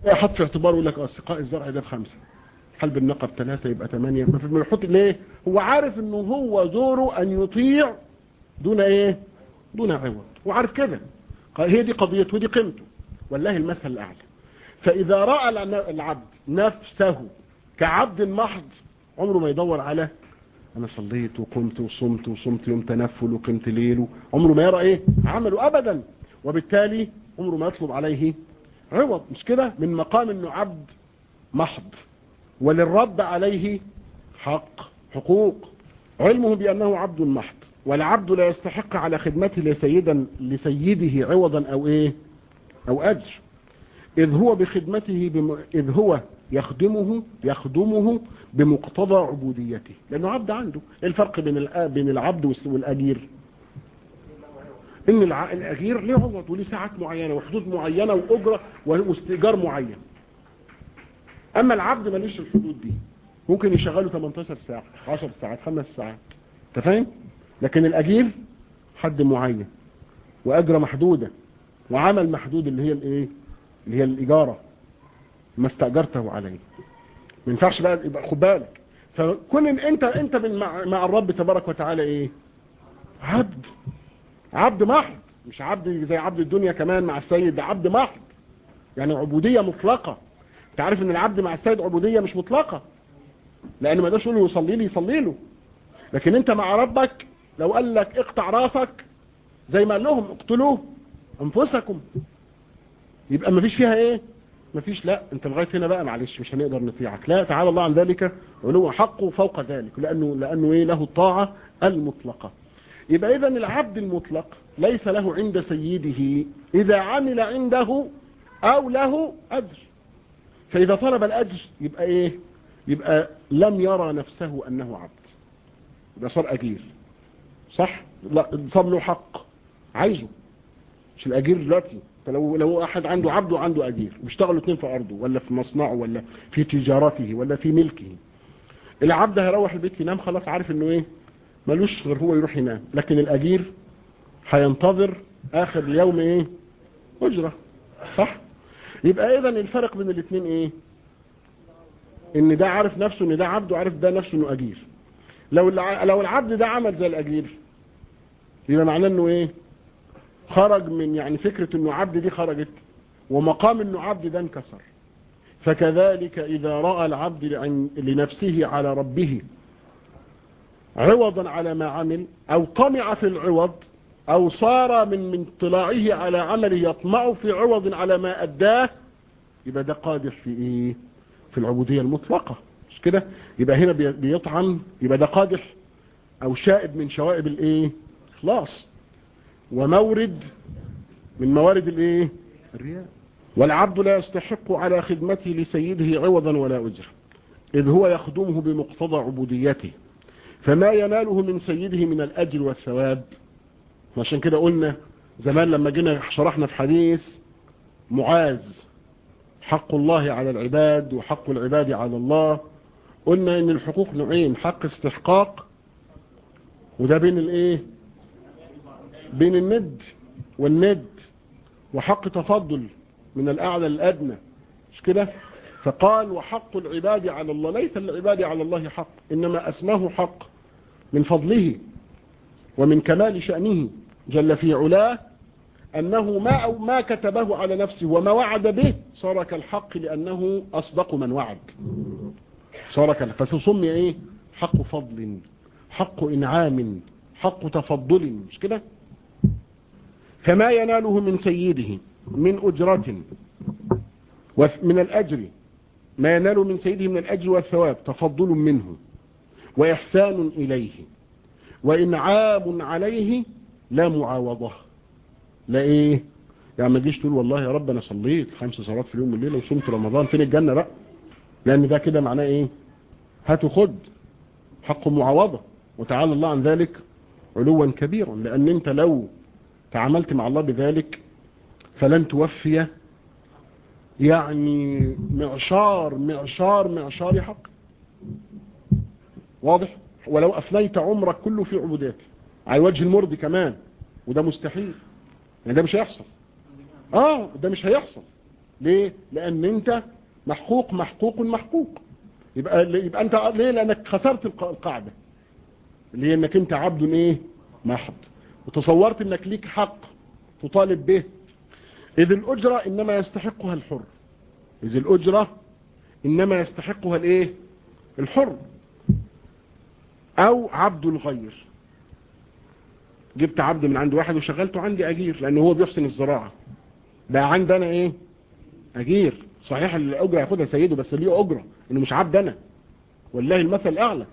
حط في اعتباره يقول لك اه سقاء الزرع ده بخمسة حلب النقب ثلاثة يبقى ثمانية ما في بيحط ليه هو عارف انه هو دوره ان يطيع دون ايه دون عوض وعارف كده هي دي قضيته ودي قيمته والله المثل الاعلى فاذا راى العبد نفسه كعبد محض عمره ما يدور على انا صليت وقمت وصمت وصمت يوم تنفل وقمت ليل عمره ما يرى ايه عمله ابدا وبالتالي عمره ما يطلب عليه عوض مش كده من مقام انه عبد محض وللرب عليه حق حقوق علمه بانه عبد محض والعبد لا يستحق على خدمته لسيدا لسيده عوضا او ايه او اجر اذ هو بخدمته بم... اذ هو يخدمه يخدمه بمقتضى عبوديته لانه عبد عنده ايه الفرق بين الأ... بين العبد والاجير ان الع... الاجير له عوض وليه ساعات معينه وحدود معينه واجره واستئجار معين اما العبد ماليش الحدود دي ممكن يشغله 18 ساعه 10 ساعات 5 ساعات انت فاهم لكن الاجير حد معين واجره محدوده وعمل محدود اللي هي الايه اللي هي الاجاره ما استاجرته عليه ما ينفعش بقى يبقى خد بالك فكون إن انت انت من مع, مع الرب تبارك وتعالى ايه عبد عبد محض مش عبد زي عبد الدنيا كمان مع السيد ده عبد محض يعني عبوديه مطلقه انت عارف ان العبد مع السيد عبوديه مش مطلقه لان ما يقدرش يقول له يصلي لي يصلي له لكن انت مع ربك لو قال لك اقطع راسك زي ما قال لهم اقتلوه انفسكم يبقى ما فيش فيها ايه ما فيش لا انت لغايه هنا بقى معلش مش هنقدر نطيعك لا تعالى الله عن ذلك علو حقه فوق ذلك لانه لانه ايه له الطاعه المطلقه يبقى اذا العبد المطلق ليس له عند سيده اذا عمل عنده او له اجر فاذا طلب الاجر يبقى ايه يبقى لم يرى نفسه انه عبد يبقى صار اجير صح لا صار له حق عايزه مش الاجير دلوقتي فلو لو احد عنده عبد وعنده اجير بيشتغلوا اثنين في ارضه ولا في مصنعه ولا في تجارته ولا في ملكه العبد هيروح البيت ينام خلاص عارف انه ايه ملوش غير هو يروح ينام لكن الاجير هينتظر اخر اليوم ايه اجره صح يبقى اذا الفرق بين الاثنين ايه ان ده عارف نفسه ان ده عبد وعارف ده نفسه انه اجير لو لو العبد ده عمل زي الاجير يبقى معناه انه ايه خرج من يعني فكرة انه عبد دي خرجت ومقام انه عبد ده انكسر فكذلك اذا رأى العبد لنفسه على ربه عوضا على ما عمل او طمع في العوض او صار من من اطلاعه على عمله يطمع في عوض على ما اداه يبقى ده قادح في ايه في العبودية المطلقة مش كده يبقى هنا بيطعن يبقى ده قادح او شائب من شوائب الايه خلاص ومورد من موارد الايه الرياء والعبد لا يستحق على خدمته لسيده عوضا ولا اجر اذ هو يخدمه بمقتضى عبوديته فما يناله من سيده من الاجر والثواب عشان كده قلنا زمان لما جينا شرحنا في حديث معاذ حق الله على العباد وحق العباد على الله قلنا ان الحقوق نوعين حق استحقاق وده بين الايه بين الند والند وحق تفضل من الأعلى للأدنى مش كده فقال وحق العباد على الله ليس للعباد على الله حق إنما أسماه حق من فضله ومن كمال شأنه جل في علاه أنه ما, أو ما كتبه على نفسه وما وعد به صار كالحق لأنه أصدق من وعد صار كالحق فسمي إيه حق فضل حق إنعام حق تفضل مش كده فما يناله من سيده من أجرة ومن الأجر ما يناله من سيده من الأجر والثواب تفضل منه وإحسان إليه وإنعام عليه لا معاوضة لا إيه يعني ما تجيش تقول والله يا رب أنا صليت خمس صلوات في اليوم والليلة وصمت رمضان فين الجنة بقى لأن ده كده معناه إيه هاتوا خد حق معاوضة وتعالى الله عن ذلك علوا كبيرا لأن أنت لو تعاملت مع الله بذلك فلن توفي يعني معشار معشار معشار حق واضح ولو أفنيت عمرك كله في عبودات على وجه المرضي كمان وده مستحيل يعني ده مش هيحصل اه ده مش هيحصل ليه لان انت محقوق محقوق محقوق يبقى يبقى انت ليه لانك خسرت القاعده اللي هي انك انت عبد ايه محض وتصورت انك ليك حق تطالب به اذ الاجره انما يستحقها الحر اذ الاجره انما يستحقها الايه الحر او عبد الغير جبت عبد من عند واحد وشغلته عندي اجير لان هو بيحسن الزراعه بقى عندنا ايه اجير صحيح الاجره ياخدها سيده بس ليه اجره انه مش عبد انا والله المثل الاعلى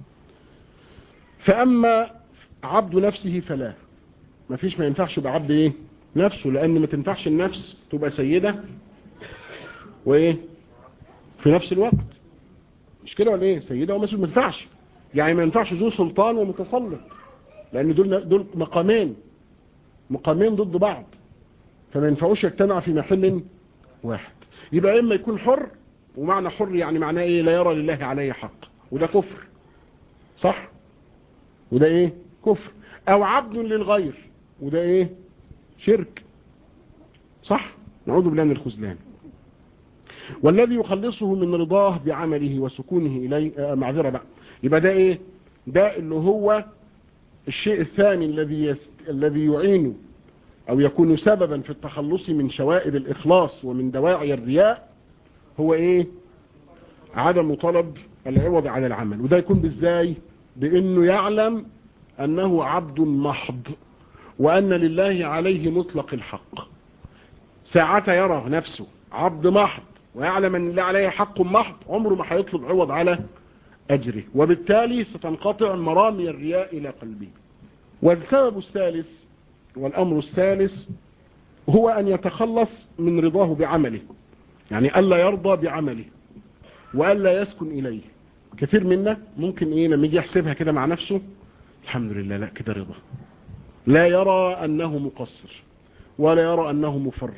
فاما عبد نفسه فلا ما فيش ما ينفعش يبقى عبد ايه نفسه لان ما تنفعش النفس تبقى سيده وايه في نفس الوقت مش كده ولا ايه سيده ومسؤول ما ينفعش يعني ما ينفعش ذو سلطان ومتسلط لان دول دول مقامين مقامين ضد بعض فما ينفعوش يجتمع في محل واحد يبقى اما يكون حر ومعنى حر يعني معناه ايه لا يرى لله عليه حق وده كفر صح وده ايه كفر او عبد للغير وده ايه شرك صح نعوذ بالله من الخذلان والذي يخلصه من رضاه بعمله وسكونه اليه آه معذره بقى يبقى ده ايه ده اللي هو الشيء الثاني الذي يست... الذي يعين او يكون سببا في التخلص من شوائب الاخلاص ومن دواعي الرياء هو ايه عدم طلب العوض على العمل وده يكون بازاي بانه يعلم انه عبد محض وان لله عليه مطلق الحق ساعة يرى نفسه عبد محض ويعلم ان الله عليه حق محض عمره ما هيطلب عوض على أجره وبالتالي ستنقطع مرامي الرياء إلى قلبه والسبب الثالث والأمر الثالث هو أن يتخلص من رضاه بعمله يعني ألا يرضى بعمله وألا يسكن إليه كثير منا ممكن إيه لما يجي يحسبها كده مع نفسه الحمد لله لا كده رضا لا يرى أنه مقصر ولا يرى أنه مفرط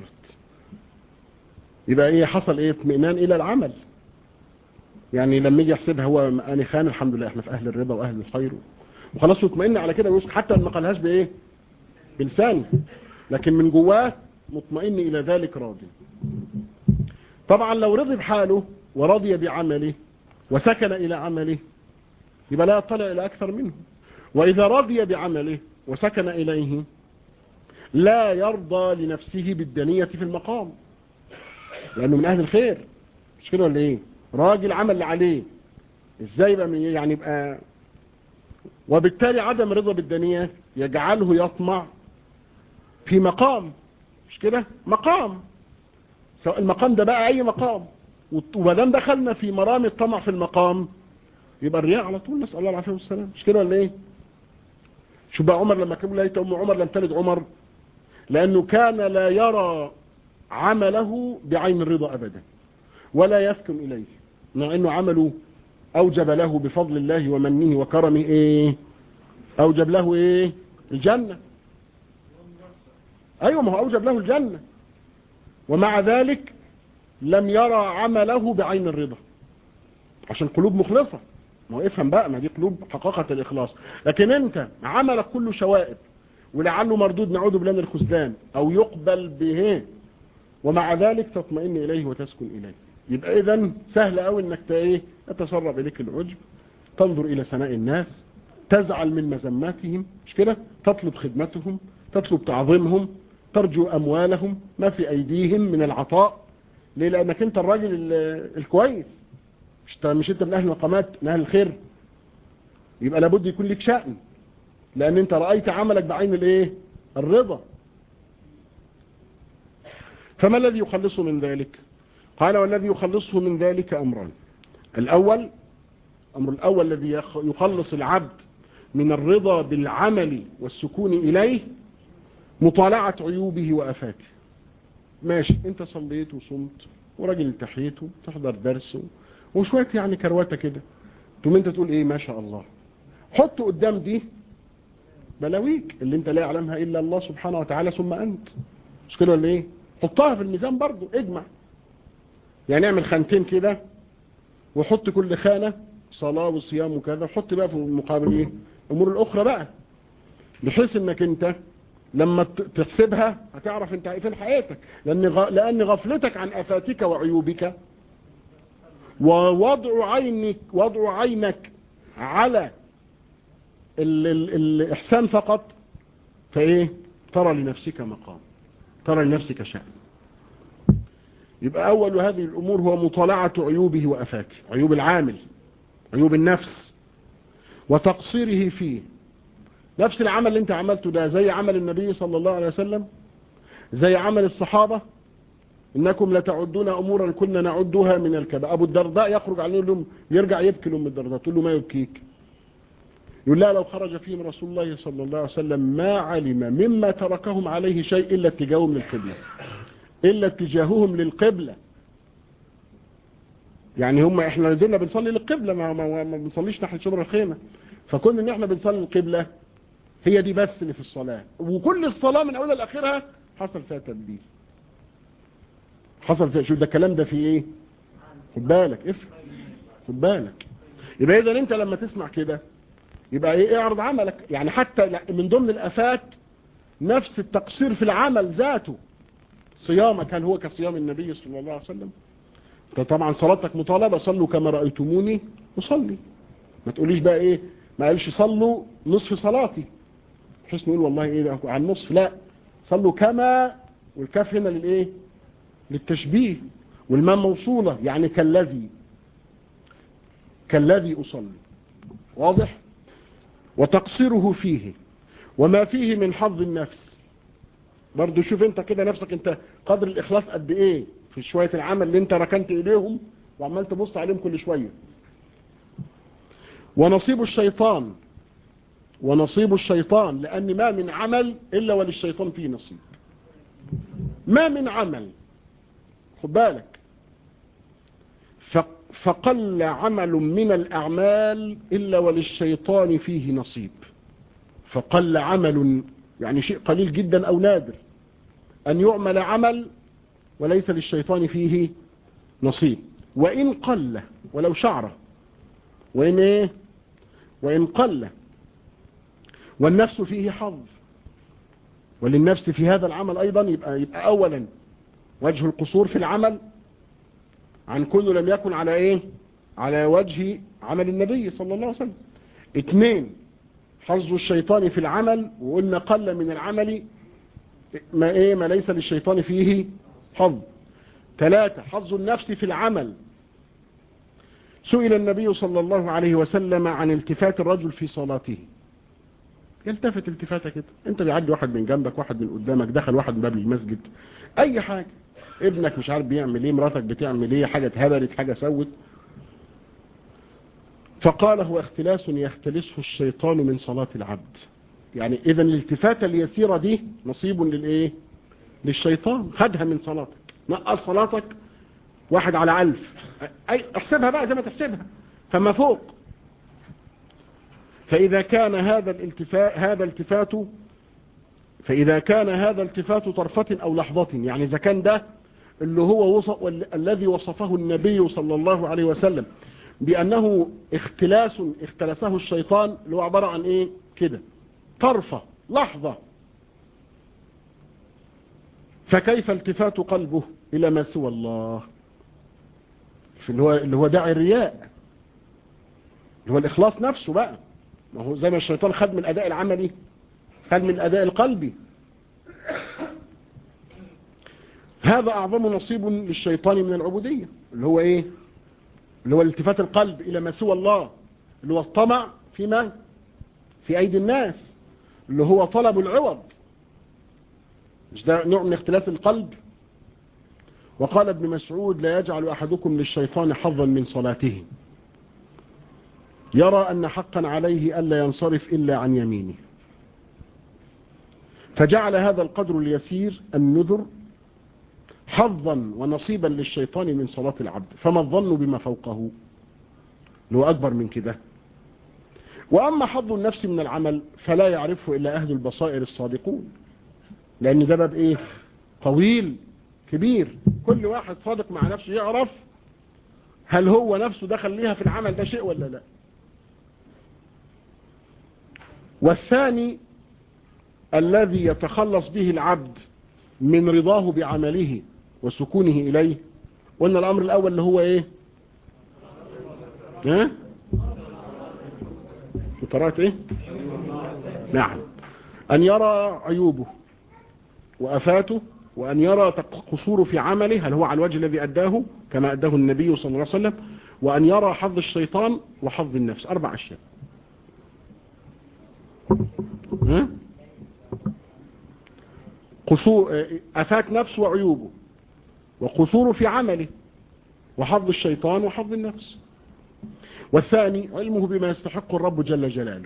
يبقى إيه حصل إيه اطمئنان إلى العمل يعني لما يجي يحسبها هو أنا خان الحمد لله احنا في أهل الرضا وأهل الخير وخلاص يطمئن على كده ويسكت حتى ما قالهاش بإيه بلسانه لكن من جواه مطمئن إلى ذلك راضي طبعا لو رضي بحاله ورضي بعمله وسكن إلى عمله يبقى لا يطلع إلى أكثر منه وإذا رضي بعمله وسكن إليه لا يرضى لنفسه بالدنية في المقام لأنه من أهل الخير مش كده ولا إيه راجل عمل اللي عليه إزاي بقى يعني يبقى وبالتالي عدم رضا بالدنيا يجعله يطمع في مقام مش كده مقام سواء المقام ده بقى أي مقام ومادام دخلنا في مرام الطمع في المقام يبقى الرياء على طول نسأل الله العافية والسلام مش كده ولا ايه شو بقى عمر لما كان ليت أم عمر لم تلد عمر لأنه كان لا يرى عمله بعين الرضا أبدا ولا يسكن إليه مع أنه عمله أوجب له بفضل الله ومنه وكرمه إيه أوجب له إيه الجنة أيوة ما هو أوجب له الجنة ومع ذلك لم يرى عمله بعين الرضا عشان قلوب مخلصة ما هو افهم بقى ما دي قلوب حققة الإخلاص لكن انت عملك كله شوائب ولعله مردود نعوذ بالله من الخذلان أو يقبل به ومع ذلك تطمئن إليه وتسكن إليه يبقى إذا سهل قوي انك ايه يتسرب إليك العجب تنظر إلى سناء الناس تزعل من مذماتهم مش كده تطلب خدمتهم تطلب تعظيمهم ترجو أموالهم ما في أيديهم من العطاء ليه لأنك أنت الراجل الكويس مش مش أنت من أهل المقامات من أهل الخير يبقى لابد يكون لك شأن لأن أنت رأيت عملك بعين الإيه الرضا فما الذي يخلصه من ذلك قال والذي يخلصه من ذلك أمران الأول أمر الأول الذي يخلص العبد من الرضا بالعمل والسكون إليه مطالعة عيوبه وأفاته ماشي انت صليت وصمت وراجل التحيت وتحضر درس وشوية يعني كرواتة كده ثم انت تقول ايه ما شاء الله حط قدام دي بلاويك اللي انت لا يعلمها الا الله سبحانه وتعالى ثم انت مش كده ولا ايه حطها في الميزان برضو اجمع يعني اعمل خانتين كده وحط كل خانة صلاة وصيام وكذا حط بقى في المقابل ايه الامور الاخرى بقى بحيث انك انت لما تحسبها هتعرف انت فين حياتك لان لان غفلتك عن افاتك وعيوبك ووضع عينك وضع عينك على ال ال الاحسان فقط فايه ترى لنفسك مقام ترى لنفسك شأن يبقى اول هذه الامور هو مطالعة عيوبه وافاته عيوب العامل عيوب النفس وتقصيره فيه نفس العمل اللي انت عملته ده زي عمل النبي صلى الله عليه وسلم زي عمل الصحابة انكم لتعدون امورا كنا نعدها من الكبا ابو الدرداء يخرج عليه لهم يرجع يبكي لهم الدرداء تقول له ما يبكيك يقول لا لو خرج فيهم رسول الله صلى الله عليه وسلم ما علم مما تركهم عليه شيء الا اتجاههم للقبلة الا اتجاههم للقبلة يعني هم احنا نزلنا بنصلي للقبلة ما, ما, ما بنصليش ناحية شبر الخيمة فكون ان احنا بنصلي للقبلة هي دي بس اللي في الصلاة وكل الصلاة من اولها لاخرها حصل فيها تبديل حصل فيها شو ده الكلام ده في ايه خد بالك افهم خد بالك يبقى اذا انت لما تسمع كده يبقى ايه اعرض عملك يعني حتى من ضمن الافات نفس التقصير في العمل ذاته صيامك هل هو كصيام النبي صلى الله عليه وسلم انت طبعا صلاتك مطالبة صلوا كما رأيتموني وصلي ما تقوليش بقى ايه ما قالش صلوا نصف صلاتي بحيث نقول والله ايه ده عن نصف لا صلوا كما والكاف هنا للايه للتشبيه والمام موصولة يعني كالذي كالذي أصلي واضح وتقصيره فيه وما فيه من حظ النفس برضو شوف انت كده نفسك انت قدر الإخلاص قد ايه في شوية العمل اللي انت ركنت إليهم وعمال تبص عليهم كل شوية ونصيب الشيطان ونصيب الشيطان لأن ما من عمل إلا وللشيطان فيه نصيب ما من عمل خد بالك فقل عمل من الأعمال إلا وللشيطان فيه نصيب فقل عمل يعني شيء قليل جدا أو نادر أن يعمل عمل وليس للشيطان فيه نصيب وإن قل ولو شعره وإن إيه وإن قل والنفس فيه حظ وللنفس في هذا العمل أيضا يبقى, يبقى أولا وجه القصور في العمل عن كل لم يكن على ايه على وجه عمل النبي صلى الله عليه وسلم اثنين حظ الشيطان في العمل وقلنا قل من العمل ما ايه ما ليس للشيطان فيه حظ ثلاثة حظ النفس في العمل سئل النبي صلى الله عليه وسلم عن التفات الرجل في صلاته يلتفت التفاتة كده انت بيعدي واحد من جنبك واحد من قدامك دخل واحد من باب المسجد اي حاجة ابنك مش عارف بيعمل ايه مراتك بتعمل ايه حاجة اتهبلت حاجة سوت فقال هو اختلاس يختلسه الشيطان من صلاة العبد يعني اذا الالتفاتة اليسيرة دي نصيب للايه للشيطان خدها من صلاتك نقص صلاتك واحد على الف اي احسبها بقى زي ما تحسبها فما فوق فإذا كان هذا الالتفات هذا التفات فإذا كان هذا التفات طرفة أو لحظة يعني إذا كان ده اللي هو وصف الذي وصفه النبي صلى الله عليه وسلم بأنه اختلاس اختلسه الشيطان اللي هو عبارة عن ايه كده طرفة لحظة فكيف التفات قلبه إلى ما سوى الله اللي هو, اللي هو داعي الرياء اللي هو الإخلاص نفسه بقى ما هو زي ما الشيطان خد من الأداء العملي خد من الأداء القلبي هذا أعظم نصيب للشيطان من العبودية اللي هو إيه اللي هو الالتفات القلب إلى ما سوى الله اللي هو الطمع فيما في أيدي الناس اللي هو طلب العوض مش ده نوع من اختلاف القلب وقال ابن مسعود لا يجعل أحدكم للشيطان حظا من صلاته يرى أن حقا عليه ألا ينصرف إلا عن يمينه فجعل هذا القدر اليسير النذر حظا ونصيبا للشيطان من صلاة العبد فما الظن بما فوقه لو أكبر من كده وأما حظ النفس من العمل فلا يعرفه إلا أهل البصائر الصادقون لأن ده باب إيه طويل كبير كل واحد صادق مع نفسه يعرف هل هو نفسه دخل ليها في العمل ده شيء ولا لا والثاني الذي يتخلص به العبد من رضاه بعمله وسكونه إليه قلنا الأمر الأول اللي هو إيه ها قرأت إيه نعم أن يرى عيوبه وأفاته وأن يرى قصوره في عمله هل هو على الوجه الذي أداه كما أداه النبي صلى الله عليه وسلم وأن يرى حظ الشيطان وحظ النفس أربع أشياء ها؟ قصور أفات نفسه وعيوبه وقصوره في عمله وحظ الشيطان وحظ النفس والثاني علمه بما يستحق الرب جل جلاله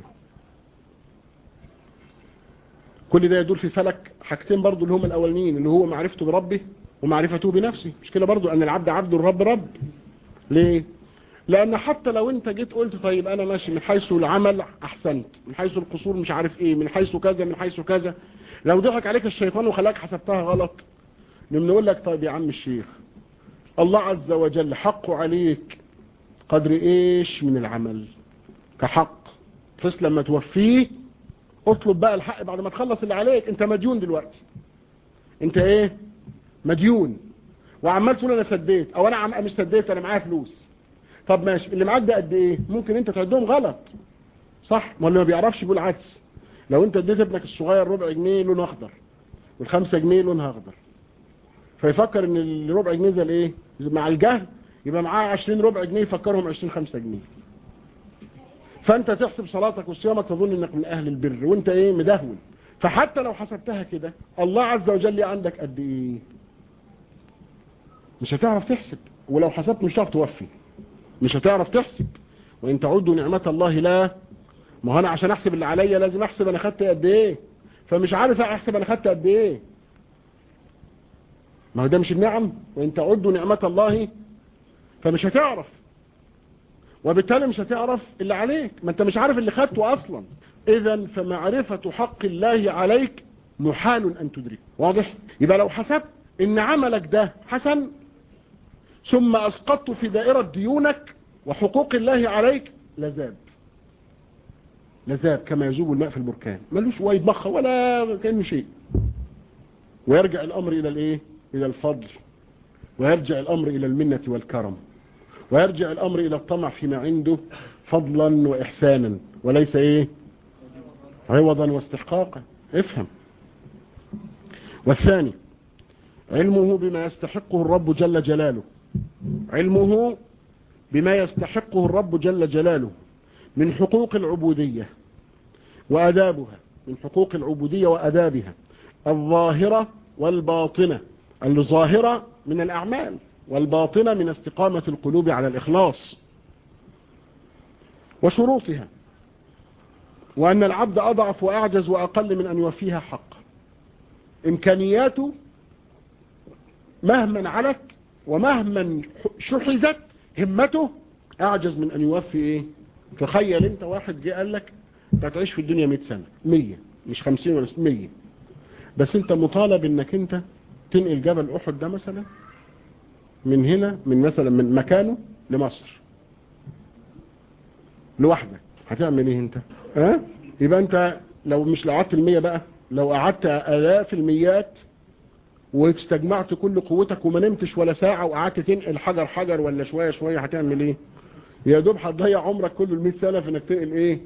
كل ده يدور في فلك حاجتين برضو اللي هم الأولين اللي هو معرفته بربه ومعرفته بنفسه مش كده برضو أن العبد عبد الرب رب ليه لأن حتى لو أنت جيت قلت طيب أنا ماشي من حيث العمل أحسنت من حيث القصور مش عارف إيه من حيث كذا من حيث كذا لو ضحك عليك الشيطان وخلاك حسبتها غلط نقول لك طيب يا عم الشيخ الله عز وجل حقه عليك قدر ايش من العمل كحق بس لما توفيه اطلب بقى الحق بعد ما تخلص اللي عليك انت مديون دلوقتي انت ايه مديون وعمال تقول انا سديت او انا عم مش سديت انا معايا فلوس طب ماشي اللي معاك ده قد ايه ممكن انت تعدهم غلط صح ما اللي ما بيعرفش يقول عدس لو انت اديت ابنك الصغير ربع جنيه لونه اخضر والخمسة جنيه لونها اخضر فيفكر ان الربع جنيه زي الايه مع الجهل يبقى معاه 20 ربع جنيه يفكرهم 20 5 جنيه فانت تحسب صلاتك وصيامك تظن انك من اهل البر وانت ايه مدهون فحتى لو حسبتها كده الله عز وجل عندك قد ايه مش هتعرف تحسب ولو حسبت مش هتعرف توفي مش هتعرف تحسب وان تعدوا نعمة الله لا ما هو انا عشان احسب اللي عليا لازم احسب انا خدت قد ايه فمش عارف احسب انا خدت قد ايه ما هو ده مش النعم وان تعدوا نعمة الله فمش هتعرف وبالتالي مش هتعرف اللي عليك ما انت مش عارف اللي خدته اصلا اذا فمعرفة حق الله عليك محال ان تدرك واضح يبقى لو حسبت ان عملك ده حسن ثم اسقطت في دائرة ديونك وحقوق الله عليك لزاد لزاد كما يذوب الماء في البركان ملوش ويضخ ولا كأنه شيء ويرجع الامر الى الايه الى الفضل ويرجع الامر الى المنة والكرم ويرجع الامر الى الطمع فيما عنده فضلا واحسانا وليس ايه عوضا واستحقاقا افهم والثاني علمه بما يستحقه الرب جل جلاله علمه بما يستحقه الرب جل جلاله من حقوق العبودية وأدابها من حقوق العبودية وأدابها الظاهرة والباطنة الظاهرة من الأعمال والباطنة من استقامة القلوب على الإخلاص وشروطها وأن العبد أضعف وأعجز وأقل من أن يوفيها حق إمكانياته مهما علت ومهما شحذت همته أعجز من أن يوفي إيه تخيل أنت واحد جه قال لك أنت هتعيش في الدنيا 100 سنة 100 مش 50 ولا 100 بس أنت مطالب أنك أنت تنقل جبل أحد ده مثلا من هنا من مثلا من مكانه لمصر لوحدك هتعمل ايه انت ها أه؟ يبقى انت لو مش لو قعدت المية بقى لو قعدت الاف الميات واستجمعت كل قوتك وما نمتش ولا ساعة وقعدت تنقل حجر حجر ولا شوية شوية هتعمل ايه يا دوب هتضيع عمرك كله المئة سنة في انك تنقل ايه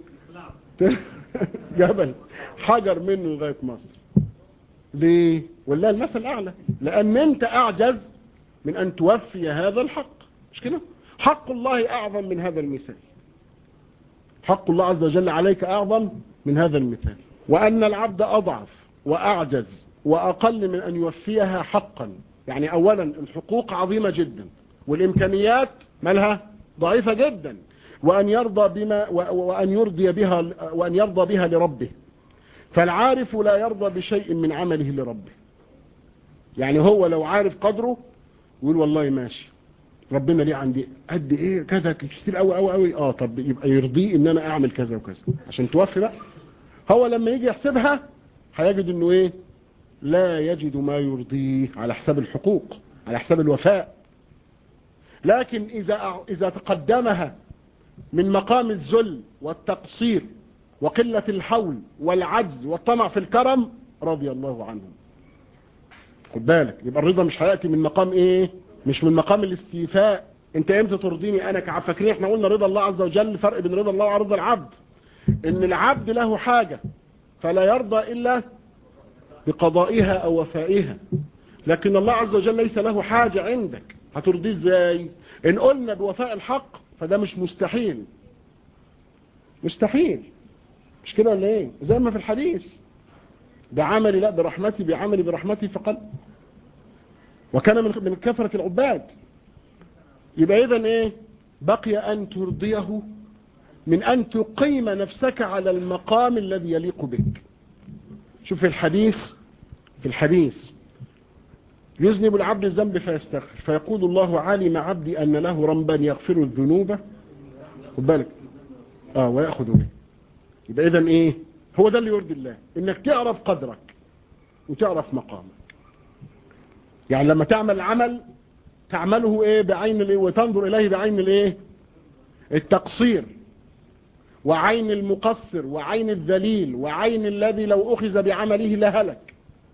جبل حجر منه لغاية مصر ليه والله المثل اعلى لان انت اعجز من ان توفي هذا الحق مش كده حق الله اعظم من هذا المثال حق الله عز وجل عليك اعظم من هذا المثال وان العبد اضعف واعجز واقل من ان يوفيها حقا يعني اولا الحقوق عظيمة جدا والامكانيات مالها ضعيفة جدا وان يرضى بما وان يرضي بها وان يرضى بها لربه فالعارف لا يرضى بشيء من عمله لربه يعني هو لو عارف قدره يقول والله ماشي ربنا ليه عندي قد ايه كذا كتير قوي قوي قوي اه طب يبقى يرضيه ان انا اعمل كذا وكذا عشان توفي بقى هو لما يجي يحسبها هيجد انه ايه لا يجد ما يرضيه على حساب الحقوق على حساب الوفاء لكن اذا اذا تقدمها من مقام الذل والتقصير وقلة الحول والعجز والطمع في الكرم رضي الله عنهم خد بالك يبقى الرضا مش هياتي من مقام ايه مش من مقام الاستيفاء انت امتى ترضيني انا كعب فاكرين احنا قلنا رضا الله عز وجل فرق بين رضا الله ورضا العبد ان العبد له حاجة فلا يرضى الا بقضائها او وفائها لكن الله عز وجل ليس له حاجة عندك هترضيه ازاي ان قلنا بوفاء الحق فده مش مستحيل مستحيل مش كده ولا ايه زي ما في الحديث بعملي لا برحمتي بعملي برحمتي فقط وكان من من كثرة العباد يبقى اذا ايه بقي ان ترضيه من ان تقيم نفسك على المقام الذي يليق بك شوف في الحديث في الحديث يذنب العبد الذنب فيستغفر فيقول الله علم عبدي ان له ربا يغفر الذنوب خد بالك اه ويأخذ به يبقى اذا ايه هو ده اللي يرضي الله انك تعرف قدرك وتعرف مقامك يعني لما تعمل العمل تعمله ايه بعين الايه وتنظر اليه بعين الايه التقصير وعين المقصر وعين الذليل وعين الذي لو اخذ بعمله لهلك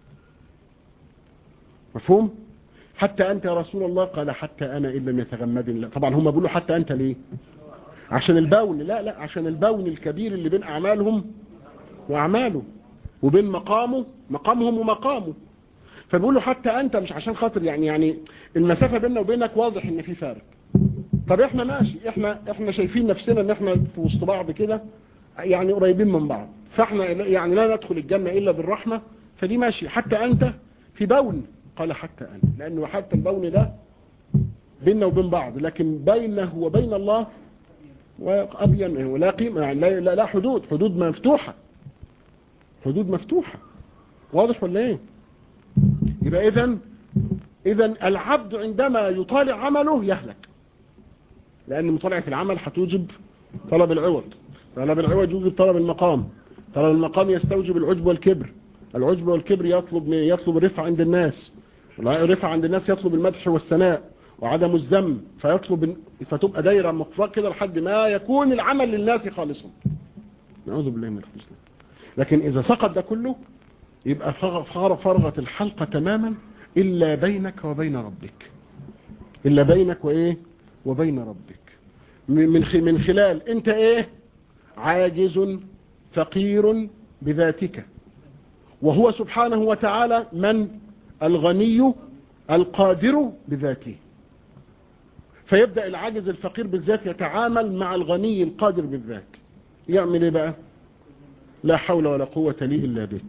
مفهوم حتى انت يا رسول الله قال حتى انا ان لم يتغمدني لا طبعا هم بيقولوا حتى انت ليه عشان البون لا لا عشان البون الكبير اللي بين اعمالهم واعماله وبين مقامه مقامهم ومقامه فبيقولوا حتى انت مش عشان خاطر يعني يعني المسافة بيننا وبينك واضح ان في فارق طب احنا ماشي احنا احنا شايفين نفسنا ان احنا في وسط بعض كده يعني قريبين من بعض فاحنا يعني لا ندخل الجنة الا بالرحمة فدي ماشي حتى انت في بون قال حتى انا لانه حتى البون ده بيننا وبين بعض لكن بينه وبين الله وابين ولا قيمة يعني لا, لا, لا حدود حدود مفتوحة حدود مفتوحة واضح ولا ايه يبقى اذا اذا العبد عندما يطالع عمله يهلك لان مطالعة العمل هتوجب طلب العوض طلب العوض يوجب طلب المقام طلب المقام يستوجب العجب والكبر العجب والكبر يطلب يطلب الرفع عند الناس الرفع عند الناس يطلب المدح والثناء وعدم الذم فيطلب فتبقى دايره مقفاه كده لحد ما يكون العمل للناس خالصا نعوذ بالله من الخبث لكن اذا سقط ده كله يبقى فرغت الحلقة تماما إلا بينك وبين ربك إلا بينك وإيه وبين ربك من من خلال أنت إيه عاجز فقير بذاتك وهو سبحانه وتعالى من الغني القادر بذاته فيبدأ العاجز الفقير بالذات يتعامل مع الغني القادر بالذات يعمل ايه بقى لا حول ولا قوة لي إلا بك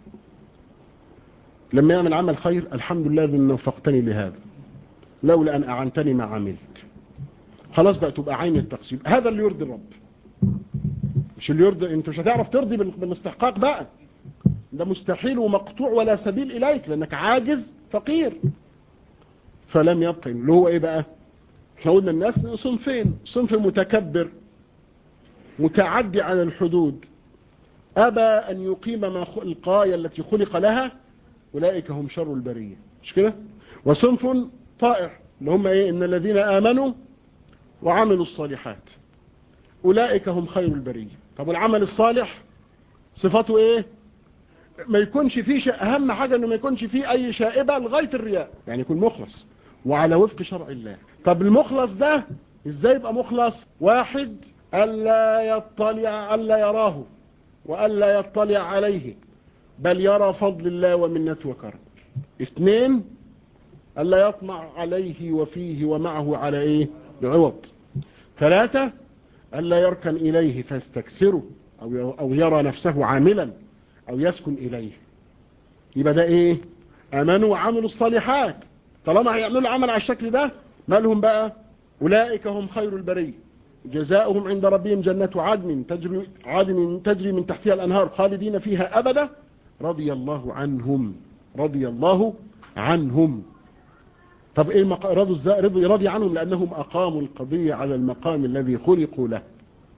لما يعمل عمل خير الحمد لله ان وفقتني لهذا لولا أن أعنتني ما عملت خلاص بقى تبقى عين التقسيم هذا اللي يرضي الرب مش اللي يرضي انت مش هتعرف ترضي بالاستحقاق بقى ده مستحيل ومقطوع ولا سبيل إليك لأنك عاجز فقير فلم يبقى اللي هو ايه بقى احنا قلنا الناس صنفين صنف متكبر متعدي على الحدود أبى أن يقيم ما القاية التي خلق لها أولئك هم شر البرية مش كده وصنف طائع اللي هم ايه ان الذين آمنوا وعملوا الصالحات أولئك هم خير البرية طب والعمل الصالح صفته ايه ما يكونش فيه شيء اهم حاجة انه ما يكونش فيه اي شائبة لغاية الرياء يعني يكون مخلص وعلى وفق شرع الله طب المخلص ده ازاي يبقى مخلص واحد ألا يطلع ألا يراه وألا يطلع عليه بل يرى فضل الله ومنته وكرم اثنين ألا يطمع عليه وفيه ومعه على ايه بعوض ثلاثة ألا يركن إليه فيستكسره أو أو يرى نفسه عاملا أو يسكن إليه يبقى ده إيه أمنوا وعملوا الصالحات طالما هيعملوا عمل على الشكل ده ما لهم بقى أولئك هم خير البرية جزاؤهم عند ربهم جنة عدن تجري, عدن تجري من تحتها الأنهار خالدين فيها أبدا رضي الله عنهم رضي الله عنهم طب ايه المق... رضوا ازاي رضي رضي عنهم لانهم اقاموا القضية على المقام الذي خلقوا له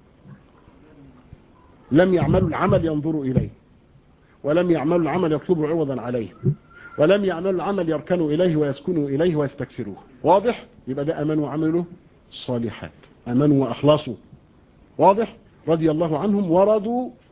لم يعملوا العمل ينظروا اليه ولم يعملوا العمل يطلبوا عوضا عليه ولم يعملوا العمل يركنوا اليه ويسكنوا اليه ويستكثروه واضح يبقى ده امنوا وعملوا الصالحات امنوا واخلصوا واضح رضي الله عنهم ورضوا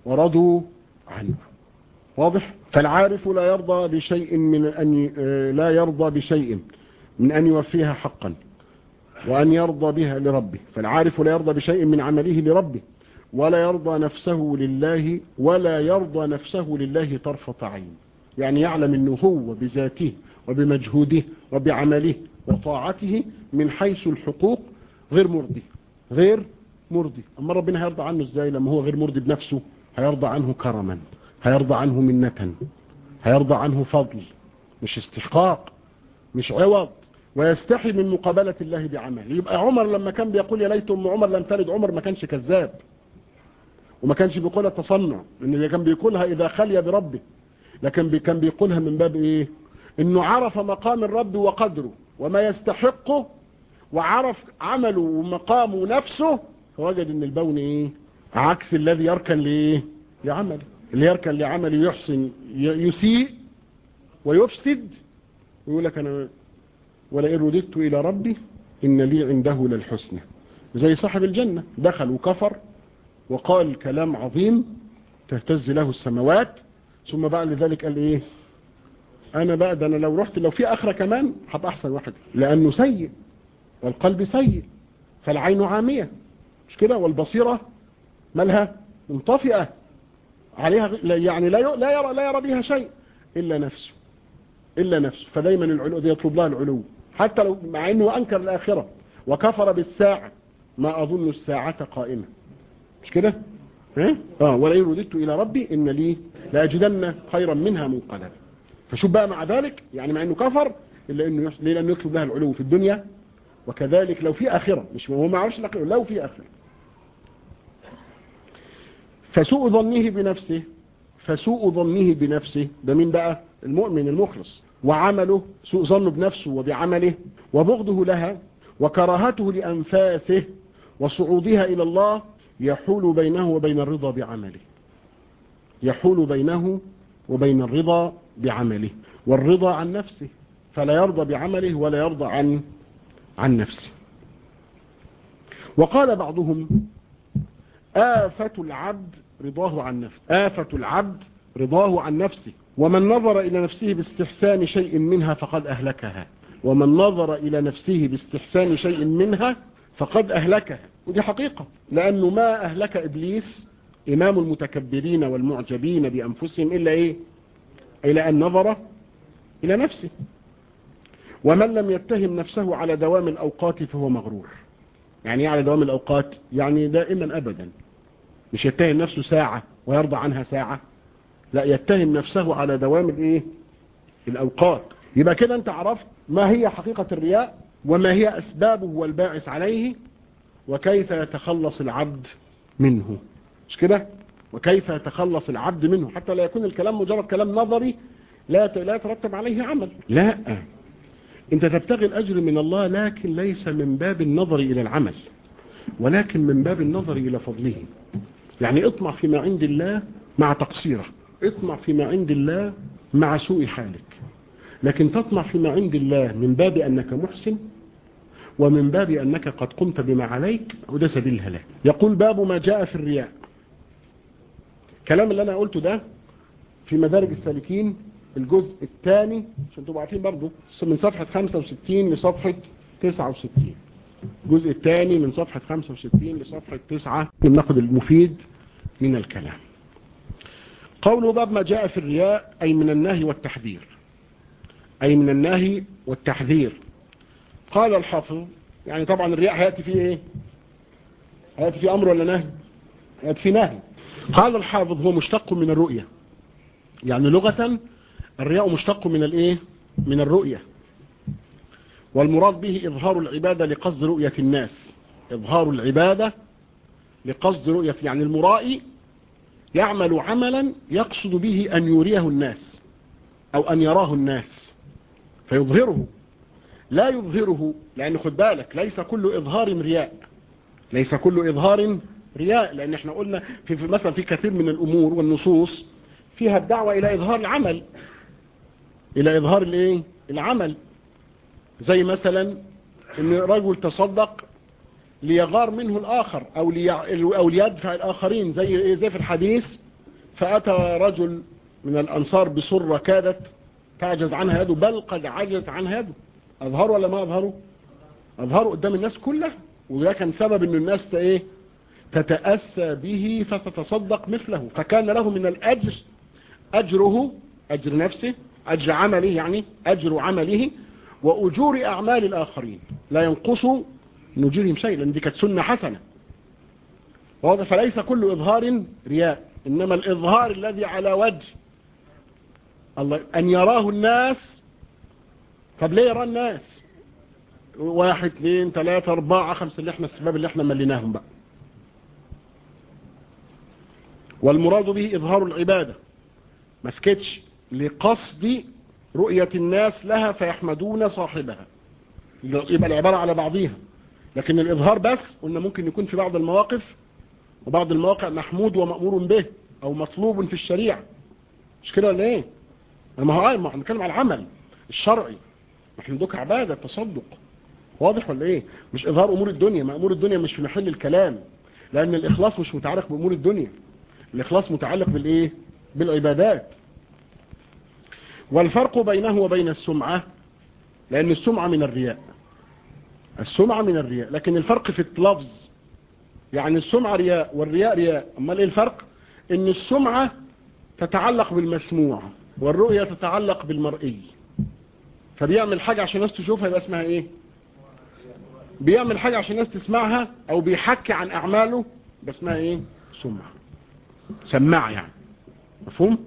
ورضوا عنه واضح فالعارف لا يرضى بشيء من أن لا يرضى بشيء من أن يوفيها حقا وأن يرضى بها لربه فالعارف لا يرضى بشيء من عمله لربه ولا يرضى نفسه لله ولا يرضى نفسه لله طرفة عين يعني يعلم أنه هو بذاته وبمجهوده وبعمله وطاعته من حيث الحقوق غير مرضي غير مرضي أما ربنا هيرضى عنه ازاي لما هو غير مرضي بنفسه هيرضى عنه كرما هيرضى عنه منة هيرضى عنه فضل مش استحقاق مش عوض ويستحي من مقابلة الله بعمل يبقى عمر لما كان بيقول يا ليت ام عمر لم تلد عمر ما كانش كذاب وما كانش بيقولها تصنع ان اللي كان بيقولها اذا خلي بربه لكن كان بيقولها من باب ايه انه عرف مقام الرب وقدره وما يستحقه وعرف عمله ومقامه نفسه فوجد ان البون ايه عكس الذي يركن لايه لعمله اللي يركن لعمله يحسن يسيء ويفسد ويقول لك انا ولئن رددت الى ربي ان لي عنده للحسنى زي صاحب الجنة دخل وكفر وقال كلام عظيم تهتز له السماوات ثم بعد ذلك قال ايه انا بقى ده انا لو رحت لو في اخرة كمان هبقى احسن واحد لانه سيء والقلب سيء فالعين عامية مش كده والبصيرة مالها منطفئة عليها يعني لا لا يرى لا يرى بها شيء الا نفسه الا نفسه فدايما العلو دي يطلب لها العلو حتى لو مع انه انكر الاخرة وكفر بالساعة ما اظن الساعة قائمة مش كده ها اه ولئن رددت الى ربي ان لي لاجدن خيرا منها منقلبا فشوف بقى مع ذلك يعني مع انه كفر الا انه يحسن لانه يطلب لها العلو في الدنيا وكذلك لو في اخره مش هو ما عرفش لو في اخره فسوء ظنه بنفسه فسوء ظنه بنفسه ده مين بقى المؤمن المخلص وعمله سوء ظنه بنفسه وبعمله وبغضه لها وكراهته لأنفاسه وصعودها إلى الله يحول بينه وبين الرضا بعمله يحول بينه وبين الرضا بعمله والرضا عن نفسه فلا يرضى بعمله ولا يرضى عن عن نفسه وقال بعضهم آفة العبد رضاه عن نفسه آفة العبد رضاه عن نفسه ومن نظر إلى نفسه باستحسان شيء منها فقد أهلكها ومن نظر إلى نفسه باستحسان شيء منها فقد أهلكها ودي حقيقة لأنه ما أهلك إبليس إمام المتكبرين والمعجبين بأنفسهم إلا إيه إلى أن نظر إلى نفسه ومن لم يتهم نفسه على دوام الأوقات فهو مغرور يعني ايه على دوام الأوقات يعني دائما أبدا مش يتهم نفسه ساعة ويرضى عنها ساعة لا يتهم نفسه على دوام الايه الأوقات يبقى كده انت عرفت ما هي حقيقة الرياء وما هي أسبابه والباعث عليه وكيف يتخلص العبد منه مش كده وكيف يتخلص العبد منه حتى لا يكون الكلام مجرد كلام نظري لا لا يترتب عليه عمل لا انت تبتغي الأجر من الله لكن ليس من باب النظر إلى العمل ولكن من باب النظر إلى فضله يعني اطمع فيما عند الله مع تقصيره اطمع فيما عند الله مع سوء حالك لكن تطمع فيما عند الله من باب أنك محسن ومن باب أنك قد قمت بما عليك وده سبيل الهلاك يقول باب ما جاء في الرياء كلام اللي أنا قلته ده في مدارج السالكين الجزء الثاني عشان تبقوا عارفين برضه من صفحة 65 لصفحة 69 الجزء الثاني من صفحة 65 لصفحة 9 ناخد المفيد من الكلام قوله باب ما جاء في الرياء أي من النهي والتحذير أي من النهي والتحذير قال الحافظ يعني طبعا الرياء هيأتي فيه ايه هيأتي فيه أمر ولا نهي هيأتي فيه نهي قال الحافظ هو مشتق من الرؤية يعني لغة الرياء مشتق من الايه من الرؤية والمراد به إظهار العبادة لقصد رؤية الناس إظهار العبادة لقصد رؤية يعني المرائي يعمل عملا يقصد به أن يريه الناس أو أن يراه الناس فيظهره لا يظهره لأن خد بالك ليس كل إظهار رياء ليس كل إظهار رياء لأن احنا قلنا في, في مثلا في كثير من الأمور والنصوص فيها الدعوة إلى إظهار العمل إلى إظهار الإيه؟ العمل زي مثلا ان رجل تصدق ليغار منه الآخر أو, لي... أو ليدفع الآخرين زي زي في الحديث فأتى رجل من الأنصار بسرة كادت تعجز عنها يده بل قد عجزت عنها يده أظهروا ولا ما أظهروا أظهروا قدام الناس كلها وده كان سبب أن الناس ايه تتأسى به فتتصدق مثله فكان له من الأجر أجره أجر نفسه أجر عمله يعني أجر عمله وأجور أعمال الآخرين لا ينقص من أجورهم شيء لأن دي كانت سنة حسنة واضح فليس كل إظهار رياء إنما الإظهار الذي على وجه الله أن يراه الناس طب ليه يرى الناس واحد اثنين ثلاثة أربعة خمسة اللي احنا السباب اللي احنا مليناهم بقى والمراد به إظهار العبادة ما سكتش لقصد رؤية الناس لها فيحمدون صاحبها يبقى العبارة على بعضيها لكن الإظهار بس قلنا ممكن يكون في بعض المواقف وبعض المواقع محمود ومأمور به أو مطلوب في الشريعة مش كده ولا ايه ما هو ما احنا بنتكلم على العمل الشرعي احنا دوك عبادة تصدق واضح ولا ايه مش اظهار امور الدنيا ما امور الدنيا مش في محل الكلام لان الاخلاص مش متعلق بامور الدنيا الاخلاص متعلق بالايه بالعبادات والفرق بينه وبين السمعة لان السمعة من الرياء السمعة من الرياء لكن الفرق في اللفظ يعني السمعة رياء والرياء رياء امال ايه الفرق ان السمعة تتعلق بالمسموع والرؤية تتعلق بالمرئي فبيعمل حاجة عشان الناس تشوفها يبقى اسمها ايه بيعمل حاجة عشان الناس تسمعها او بيحكي عن اعماله يبقى اسمها ايه سمع سماع يعني مفهوم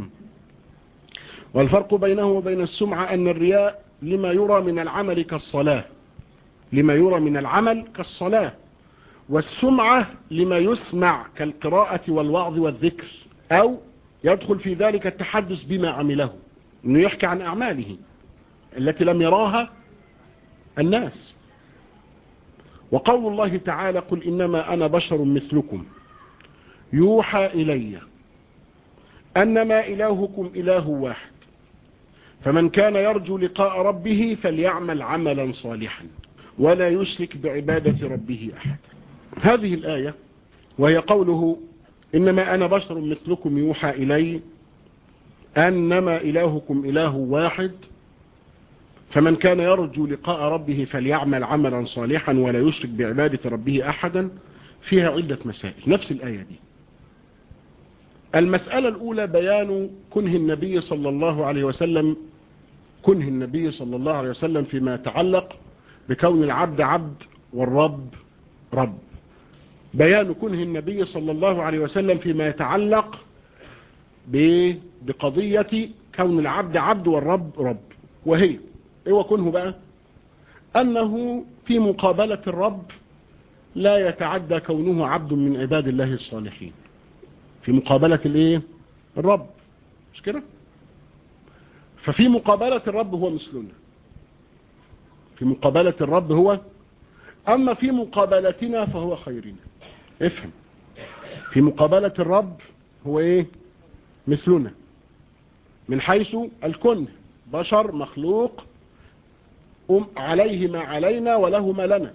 والفرق بينه وبين السمعة ان الرياء لما يرى من العمل كالصلاة لما يرى من العمل كالصلاة والسمعة لما يسمع كالقراءة والوعظ والذكر او يدخل في ذلك التحدث بما عمله انه يحكي عن اعماله التي لم يراها الناس وقول الله تعالى قل إنما أنا بشر مثلكم يوحى إلي أنما إلهكم إله واحد فمن كان يرجو لقاء ربه فليعمل عملا صالحا ولا يشرك بعبادة ربه أحد هذه الآية وهي قوله إنما أنا بشر مثلكم يوحى إلي أنما إلهكم إله واحد فمن كان يرجو لقاء ربه فليعمل عملا صالحا ولا يشرك بعبادة ربه أحدا فيها عدة مسائل نفس الآية دي المسألة الأولى بيان كنه النبي صلى الله عليه وسلم كنه النبي صلى الله عليه وسلم فيما يتعلق بكون العبد عبد والرب رب بيان كنه النبي صلى الله عليه وسلم فيما يتعلق بقضية كون العبد عبد والرب رب وهي ايه وكنه بقى انه في مقابلة الرب لا يتعدى كونه عبد من عباد الله الصالحين في مقابلة الايه الرب مش كده ففي مقابلة الرب هو مثلنا في مقابلة الرب هو اما في مقابلتنا فهو خيرنا افهم في مقابلة الرب هو ايه مثلنا من حيث الكن بشر مخلوق أم عليه ما علينا وله ما لنا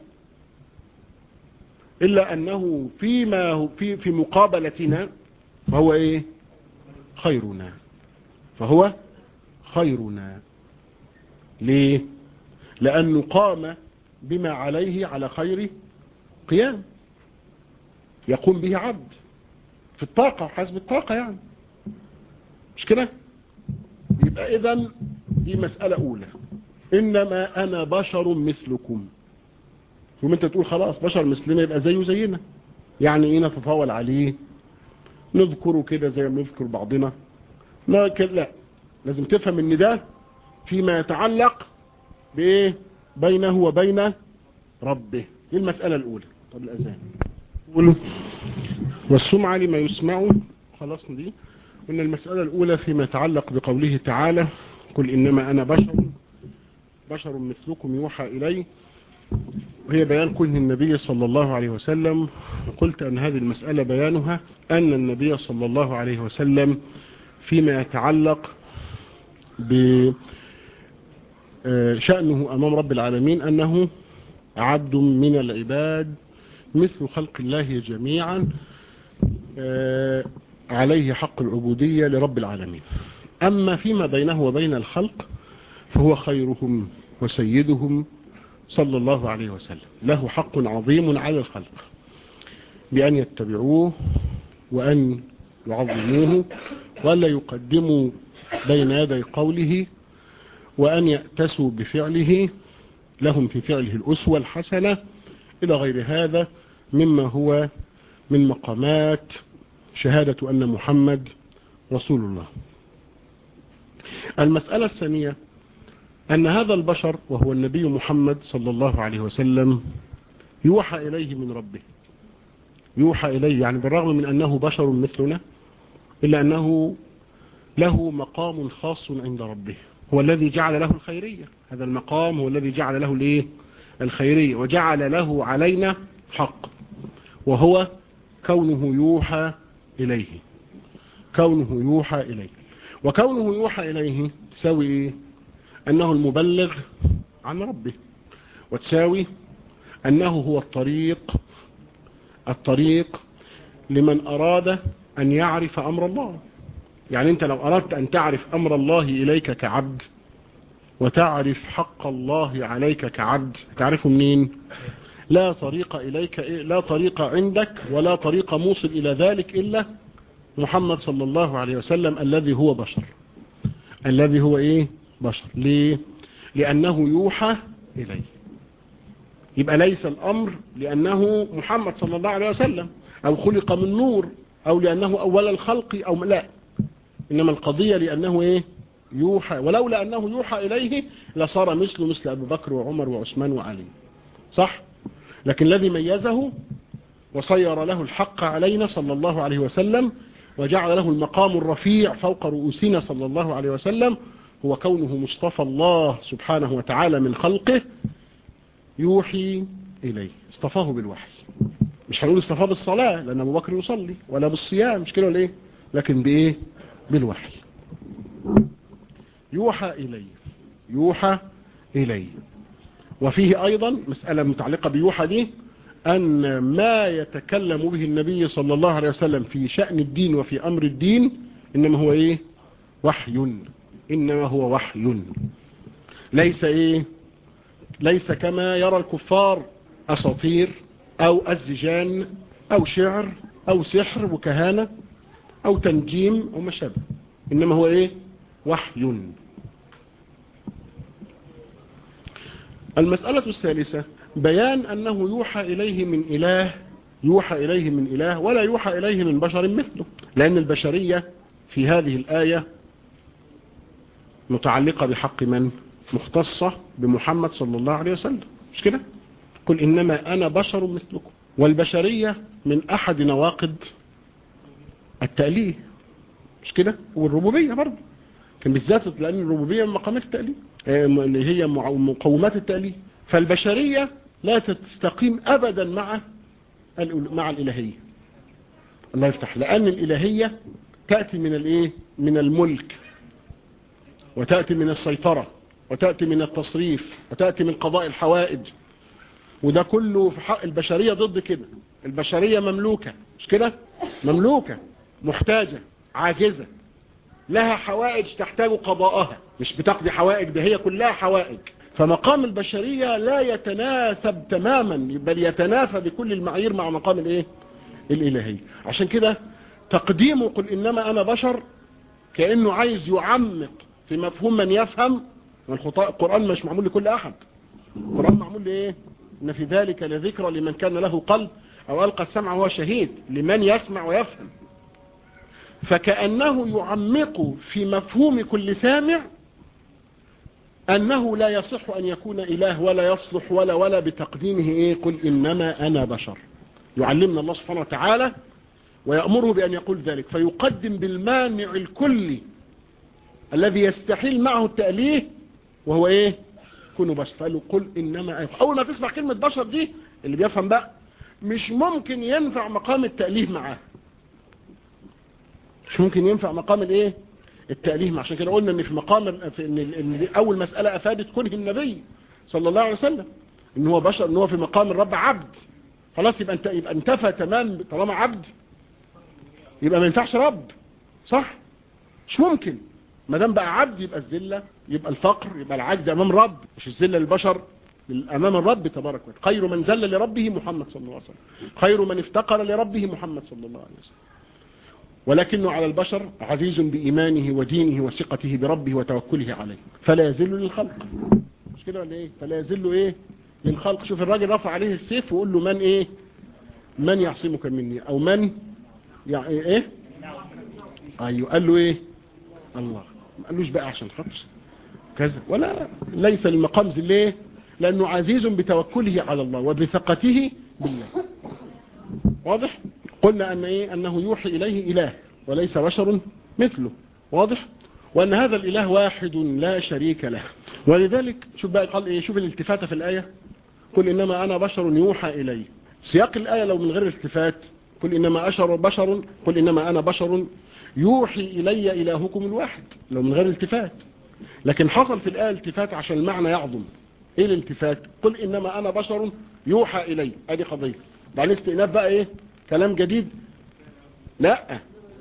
إلا أنه فيما في في مقابلتنا فهو إيه خيرنا فهو خيرنا ليه لأنه قام بما عليه على خير قيام يقوم به عبد في الطاقة حسب الطاقة يعني مش كده يبقى إذن دي مسألة أولى إنما أنا بشر مثلكم ثم أنت تقول خلاص بشر مثلنا يبقى زيه زينا يعني إيه نتطاول عليه نذكره كده زي ما نذكر بعضنا لا لا لازم تفهم ان ده فيما يتعلق بايه بينه وبين ربه دي المسألة الأولى طب الأذان والسمعة لما يسمع خلصنا دي قلنا المسألة الأولى فيما يتعلق بقوله تعالى قل إنما أنا بشر بشر مثلكم يوحى إلي وهي بيان كنه النبي صلى الله عليه وسلم قلت أن هذه المسألة بيانها أن النبي صلى الله عليه وسلم فيما يتعلق بشأنه أمام رب العالمين أنه عبد من العباد مثل خلق الله جميعا عليه حق العبودية لرب العالمين أما فيما بينه وبين الخلق فهو خيرهم وسيدهم صلى الله عليه وسلم له حق عظيم على الخلق بأن يتبعوه وأن يعظموه وألا يقدموا بين يدي قوله وأن يأتسوا بفعله لهم في فعله الأسوة الحسنة إلى غير هذا مما هو من مقامات شهادة أن محمد رسول الله المسألة الثانية أن هذا البشر وهو النبي محمد صلى الله عليه وسلم يوحى إليه من ربه يوحى إليه يعني بالرغم من أنه بشر مثلنا إلا أنه له مقام خاص عند ربه هو الذي جعل له الخيرية هذا المقام هو الذي جعل له الايه الخيرية وجعل له علينا حق وهو كونه يوحى إليه كونه يوحى إليه وكونه يوحى إليه تساوي إيه أنه المبلغ عن ربه وتساوي أنه هو الطريق الطريق لمن أراد أن يعرف أمر الله يعني أنت لو أردت أن تعرف أمر الله إليك كعبد وتعرف حق الله عليك كعبد تعرفه منين لا طريق إليك لا طريق عندك ولا طريق موصل إلى ذلك إلا محمد صلى الله عليه وسلم الذي هو بشر الذي هو إيه بشر ليه لأنه يوحى إليه يبقى ليس الأمر لأنه محمد صلى الله عليه وسلم أو خلق من نور أو لأنه أول الخلق أو لا إنما القضية لأنه إيه يوحى ولولا أنه يوحى إليه لصار مثله مثل أبو بكر وعمر وعثمان وعلي صح لكن الذي ميزه وصير له الحق علينا صلى الله عليه وسلم وجعل له المقام الرفيع فوق رؤوسنا صلى الله عليه وسلم هو كونه مصطفى الله سبحانه وتعالى من خلقه يوحي إليه اصطفاه بالوحي مش هنقول اصطفاه بالصلاة لأن أبو بكر يصلي ولا بالصيام مش كده ولا إيه لكن بإيه بالوحي يوحى إليه يوحى إليه وفيه أيضا مسألة متعلقة بيوحى دي أن ما يتكلم به النبي صلى الله عليه وسلم في شأن الدين وفي أمر الدين إنما هو إيه وحي إنما هو وحي ليس إيه ليس كما يرى الكفار أساطير أو الزجان أو شعر أو سحر وكهانة أو تنجيم أو ما شابه إنما هو إيه وحي المسألة الثالثة بيان أنه يوحى إليه من إله يوحى إليه من إله ولا يوحى إليه من بشر مثله لأن البشرية في هذه الآية متعلقة بحق من مختصة بمحمد صلى الله عليه وسلم مش كده قل إنما أنا بشر مثلكم والبشرية من أحد نواقض التأليه مش كده والربوبية برضه كان بالذات لأن الربوبية من مقامات التأليه اللي هي مقومات التأليه فالبشرية لا تستقيم أبدا مع مع الإلهية الله يفتح لأن الإلهية تأتي من الإيه من الملك وتأتي من السيطرة وتأتي من التصريف وتأتي من قضاء الحوائج وده كله في حق البشرية ضد كده البشرية مملوكة مش كده مملوكة محتاجة عاجزة لها حوائج تحتاج قضاءها مش بتقضي حوائج ده هي كلها حوائج فمقام البشرية لا يتناسب تماما بل يتنافى بكل المعايير مع مقام الايه الالهي عشان كده تقديمه قل انما انا بشر كأنه عايز يعمق في مفهوم من يفهم القرآن مش معمول لكل احد القرآن معمول لايه ان في ذلك لذكرى لمن كان له قلب او القى السمع وهو شهيد لمن يسمع ويفهم فكأنه يعمق في مفهوم كل سامع أنه لا يصح أن يكون إله ولا يصلح ولا ولا بتقديمه إيه قل إنما أنا بشر يعلمنا الله سبحانه وتعالى ويأمره بأن يقول ذلك فيقدم بالمانع الكلي الذي يستحيل معه التأليه وهو إيه كونوا بشر فقالوا قل إنما أنا أول ما تسمع كلمة بشر دي اللي بيفهم بقى مش ممكن ينفع مقام التأليه معاه مش ممكن ينفع مقام الايه التأليه عشان كده قلنا ان في مقام في ان, إن اول مسألة افادت كونه النبي صلى الله عليه وسلم ان هو بشر ان هو في مقام الرب عبد خلاص يبقى انت يبقى انتفى تمام طالما عبد يبقى ما ينفعش رب صح مش ممكن ما دام بقى عبد يبقى الذله يبقى الفقر يبقى العجز امام رب مش الذله للبشر امام الرب تبارك وتعالى خير من ذل لربه محمد صلى الله عليه وسلم خير من افتقر لربه محمد صلى الله عليه وسلم ولكنه على البشر عزيز بإيمانه ودينه وثقته بربه وتوكله عليه فلا يزل للخلق مش كده ولا ايه فلا يزل ايه للخلق شوف الراجل رفع عليه السيف ويقول له من ايه من يعصمك مني او من يعني ايه ايوه قال له ايه الله ما قالوش بقى عشان خاطر كذا ولا ليس المقام ليه لانه عزيز بتوكله على الله وبثقته بالله واضح قلنا ان ايه انه يوحي اليه اله وليس بشر مثله واضح وان هذا الاله واحد لا شريك له ولذلك شوف بقى قال ايه شوف الالتفاتة في الايه قل انما انا بشر يوحى الي سياق الايه لو من غير التفات قل انما اشر بشر قل انما انا بشر يوحي الي الهكم الواحد لو من غير التفات لكن حصل في الايه التفات عشان المعنى يعظم ايه الالتفات قل انما انا بشر يوحى الي ادي قضيه بعد استئناف بقى ايه كلام جديد لا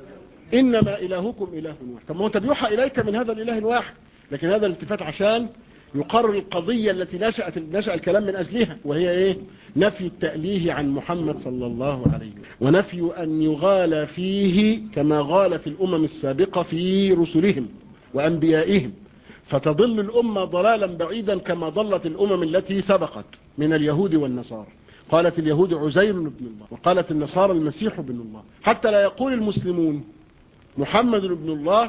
انما الهكم اله واحد طب ما هو انت بيوحى اليك من هذا الاله الواحد لكن هذا الالتفات عشان يقرر القضية التي نشأت نشأ الكلام من أجلها وهي إيه نفي التأليه عن محمد صلى الله عليه وسلم ونفي أن يغال فيه كما غالت الأمم السابقة في رسلهم وأنبيائهم فتضل الأمة ضلالا بعيدا كما ضلت الأمم التي سبقت من اليهود والنصارى قالت اليهود عزير بن الله وقالت النصارى المسيح بن الله حتى لا يقول المسلمون محمد بن الله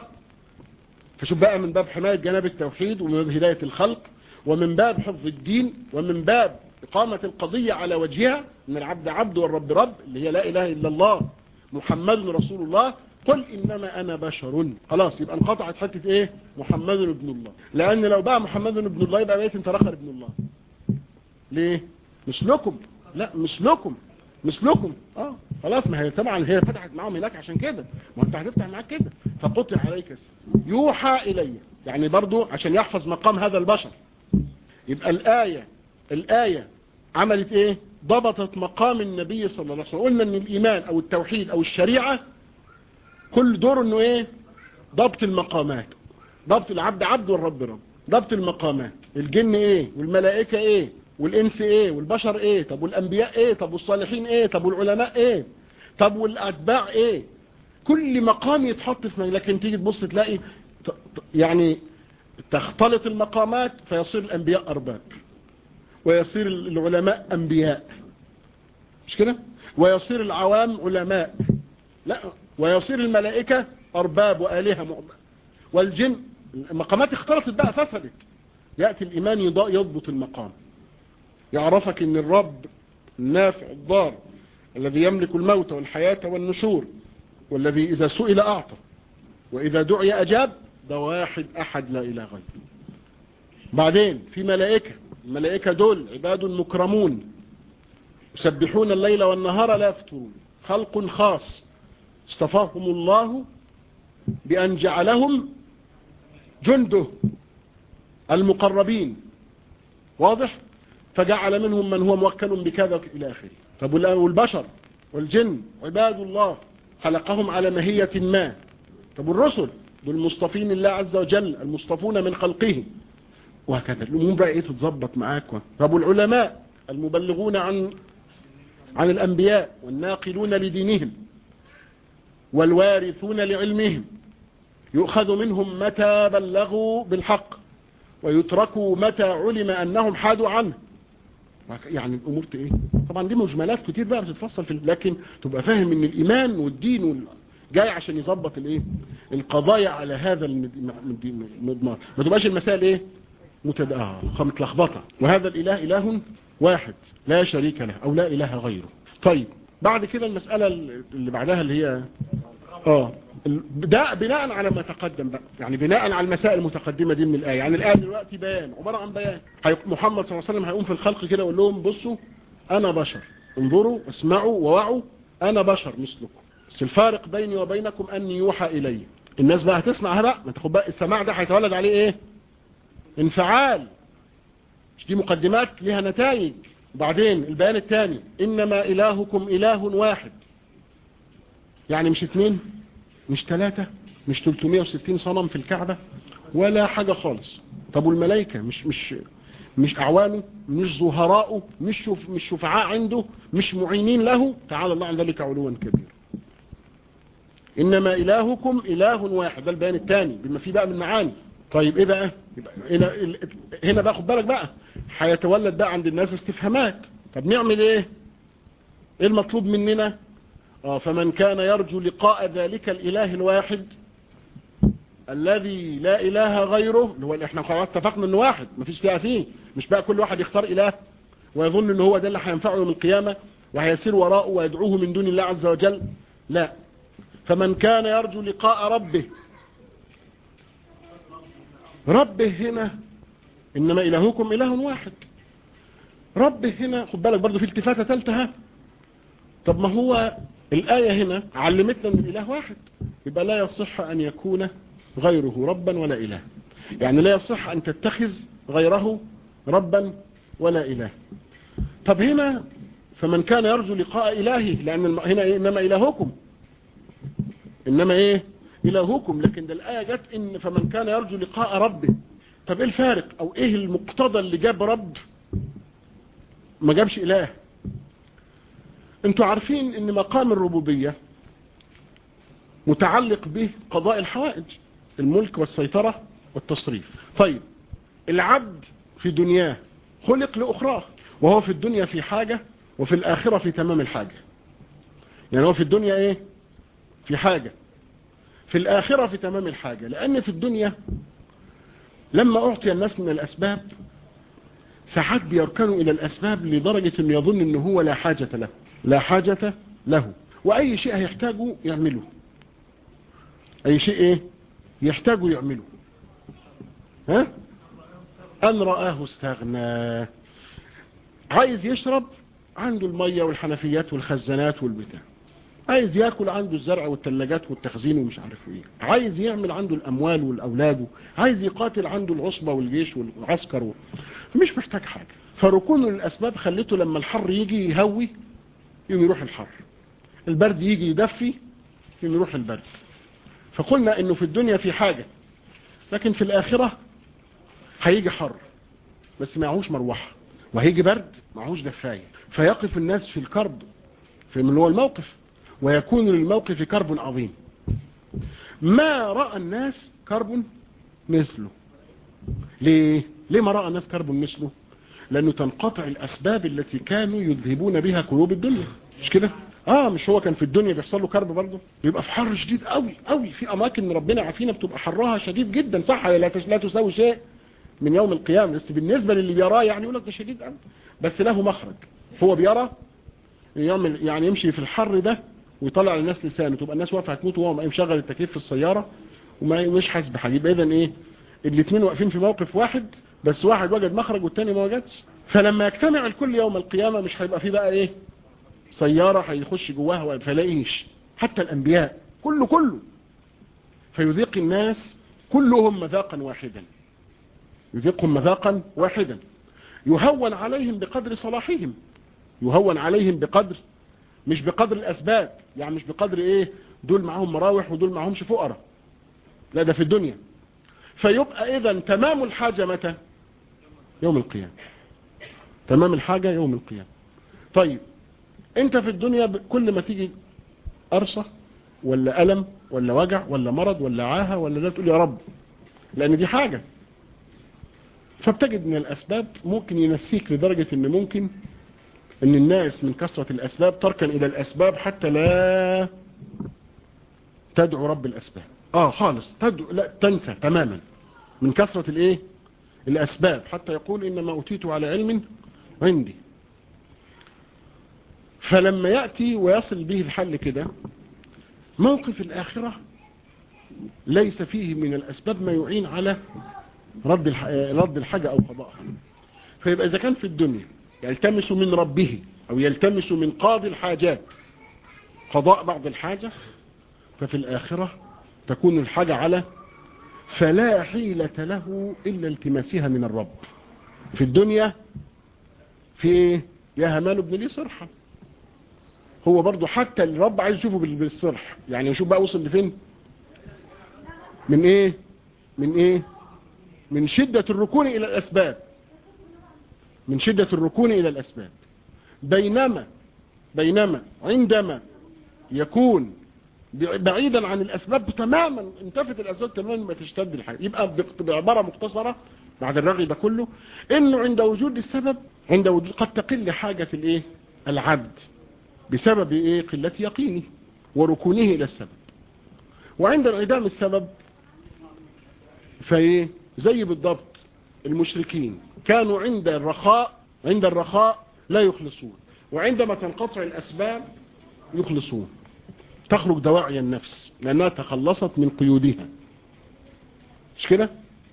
فشوف بقى من باب حماية جناب التوحيد ومن باب هداية الخلق ومن باب حفظ الدين ومن باب إقامة القضية على وجهها من العبد عبد والرب رب اللي هي لا إله إلا الله محمد رسول الله قل إنما أنا بشر خلاص يبقى انقطعت حتة إيه محمد ابن الله لأن لو بقى محمد ابن الله يبقى بقيت انت رخر ابن الله ليه مش لكم لا مش لكم مش لكم اه خلاص ما هي طبعا هي فتحت معاهم هناك عشان كده ما انت هتفتح معاك كده فقطع عليك يوحى الي يعني برضو عشان يحفظ مقام هذا البشر يبقى الآية الآية عملت ايه ضبطت مقام النبي صلى الله عليه وسلم قلنا ان الايمان او التوحيد او الشريعة كل دور انه ايه ضبط المقامات ضبط العبد عبد والرب رب ضبط المقامات الجن ايه والملائكة ايه والانس ايه والبشر ايه طب والانبياء ايه طب والصالحين ايه طب والعلماء ايه طب والاتباع ايه كل مقام يتحط في لكن تيجي تبص تلاقي يعني تختلط المقامات فيصير الانبياء ارباب ويصير العلماء انبياء مش كده ويصير العوام علماء لا ويصير الملائكة ارباب والهة مؤمن والجن المقامات اختلطت بقى فسدت يأتي الايمان يضبط المقام يعرفك ان الرب النافع الضار الذي يملك الموت والحياة والنشور والذي إذا سئل أعطى وإذا دعي أجاب ده واحد أحد لا إله غيره بعدين في ملائكة الملائكة دول عباد مكرمون يسبحون الليل والنهار لا يفترون خلق خاص اصطفاهم الله بأن جعلهم جنده المقربين واضح فجعل منهم من هو موكل بكذا إلى آخره طب والبشر والجن عباد الله خلقهم على مهية ما طب الرسل دول مصطفين الله عز وجل المصطفون من خلقه وهكذا الأمور بقى ايه تتظبط معاك طب العلماء المبلغون عن عن الأنبياء والناقلون لدينهم والوارثون لعلمهم يؤخذ منهم متى بلغوا بالحق ويتركوا متى علم أنهم حادوا عنه يعني الامور ايه طبعا دي مجملات كتير بقى بتتفصل في لكن تبقى فاهم ان الايمان والدين وال... جاي عشان يظبط الايه القضايا على هذا المضمار ما تبقاش المسائل ايه متد... اه متلخبطه وهذا الاله اله واحد لا شريك له او لا اله غيره طيب بعد كده المساله اللي بعدها اللي هي اه ده بناء على ما تقدم بقى يعني بناء على المسائل المتقدمة دي من الآية يعني الآية دلوقتي بيان عبارة عن بيان محمد صلى الله عليه وسلم هيقوم في الخلق كده ويقول لهم بصوا أنا بشر انظروا اسمعوا ووعوا أنا بشر مثلكم بس الفارق بيني وبينكم أني يوحى إلي الناس بقى هتسمع بقى ما تاخد بقى السماع ده هيتولد عليه ايه انفعال مش دي مقدمات لها نتائج وبعدين البيان الثاني إنما إلهكم إله واحد يعني مش اثنين مش ثلاثة مش 360 صنم في الكعبة ولا حاجة خالص طب والملائكة مش مش مش أعوانه مش ظهراءه مش شف مش شفعاء عنده مش معينين له تعالى الله عن ذلك علوا كبير إنما إلهكم إله واحد ده البيان الثاني بما فيه بقى من معاني طيب إيه بقى هنا, هنا بقى خد بالك بقى هيتولد بقى عند الناس استفهامات طب نعمل إيه إيه المطلوب مننا آه فمن كان يرجو لقاء ذلك الإله الواحد الذي لا إله غيره اللي هو اللي احنا خلاص اتفقنا انه واحد مفيش فيها فيه مش بقى كل واحد يختار إله ويظن ان هو ده اللي هينفعه يوم القيامة وهيسير وراءه ويدعوه من دون الله عز وجل لا فمن كان يرجو لقاء ربه ربه هنا إنما إلهكم إله واحد ربه هنا خد بالك برضو في التفاتة ثالثة طب ما هو الآية هنا علمتنا أن الإله واحد يبقى لا يصح أن يكون غيره ربا ولا إله يعني لا يصح أن تتخذ غيره ربا ولا إله طب هنا فمن كان يرجو لقاء إلهه لأن هنا إنما إلهكم إنما إيه إلهكم لكن ده الآية جت إن فمن كان يرجو لقاء ربه طب إيه الفارق أو إيه المقتضى اللي جاب رب ما جابش إله انتوا عارفين ان مقام الربوبية متعلق به قضاء الحوائج الملك والسيطرة والتصريف طيب العبد في دنياه خلق لأخراه وهو في الدنيا في حاجة وفي الآخرة في تمام الحاجة يعني هو في الدنيا ايه في حاجة في الآخرة في تمام الحاجة لأن في الدنيا لما أعطي الناس من الأسباب ساعات بيركنوا إلى الأسباب لدرجة أنه يظن أنه هو لا حاجة له لا حاجة له وأي شيء هيحتاجه يعمله أي شيء إيه يحتاجه يعمله ها أن رآه استغنى عايز يشرب عنده المية والحنفيات والخزانات والبتاع عايز ياكل عنده الزرع والثلاجات والتخزين ومش عارف ايه عايز يعمل عنده الاموال والاولاد عايز يقاتل عنده العصبة والجيش والعسكر و... مش محتاج حاجة فركونه للاسباب خليته لما الحر يجي يهوي يوم يروح الحر البرد يجي يدفي يوم يروح البرد فقلنا انه في الدنيا في حاجة لكن في الاخرة هيجي حر بس معهوش مروحة وهيجي برد معهوش دفاية فيقف الناس في الكرب في من هو الموقف ويكون للموقف كرب عظيم ما رأى الناس كرب مثله ليه ليه ما رأى الناس كرب مثله لأنه تنقطع الأسباب التي كانوا يذهبون بها قلوب الدنيا مش كده اه مش هو كان في الدنيا بيحصل له كرب برضه بيبقى في حر شديد قوي قوي في اماكن ربنا عافينا بتبقى حرها شديد جدا صح لا لا تساوي شيء من يوم القيامه بس بالنسبه للي بيراه يعني يقول لك ده شديد قوي بس له مخرج هو بيرى يعمل يعني يمشي في الحر ده ويطلع للناس لسانه تبقى الناس واقفه هتموت وهو مشغل التكييف في السياره وما مش حاسس بحاجه يبقى اذا ايه الاثنين واقفين في موقف واحد بس واحد وجد مخرج والتاني ما وجدش فلما يجتمع الكل يوم القيامة مش هيبقى فيه بقى ايه سيارة هيخش جواها فلاقيش حتى الانبياء كله كله فيذيق الناس كلهم مذاقا واحدا يذيقهم مذاقا واحدا يهون عليهم بقدر صلاحهم يهون عليهم بقدر مش بقدر الاسباب يعني مش بقدر ايه دول معاهم مراوح ودول معاهمش فقراء لا ده في الدنيا فيبقى اذا تمام الحاجة متى يوم القيامة تمام الحاجة يوم القيامة طيب انت في الدنيا كل ما تيجي قرصة ولا ألم ولا وجع ولا مرض ولا عاهة ولا ده تقول يا رب لأن دي حاجة فبتجد من الأسباب ممكن ينسيك لدرجة ان ممكن ان الناس من كثرة الأسباب تركن إلى الأسباب حتى لا تدعو رب الأسباب اه خالص تدعو لا تنسى تماما من كثرة الايه الأسباب حتى يقول إنما أوتيت على علم عندي فلما يأتي ويصل به الحل كده موقف الآخرة ليس فيه من الأسباب ما يعين على رد رد الحاجة أو قضاءها فيبقى إذا كان في الدنيا يلتمس من ربه أو يلتمس من قاضي الحاجات قضاء بعض الحاجة ففي الآخرة تكون الحاجة على فلا حيلة له إلا التماسها من الرب في الدنيا في يا همان ابن لي صرحا هو برضو حتى الرب عايز يشوفه بالصرح يعني يشوف بقى وصل لفين من ايه من ايه من شدة الركون الى الاسباب من شدة الركون الى الاسباب بينما بينما عندما يكون بعيدا عن الاسباب تماما انتفت الاسباب تماما ما تشتد الحاجة يبقى بعبارة مختصرة بعد الرغي ده كله انه عند وجود السبب عند وجود قد تقل حاجة الايه العبد بسبب ايه قلة يقينه وركونه الى السبب وعند انعدام السبب فايه زي بالضبط المشركين كانوا عند الرخاء عند الرخاء لا يخلصون وعندما تنقطع الاسباب يخلصون تخرج دواعي النفس لانها تخلصت من قيودها مش كده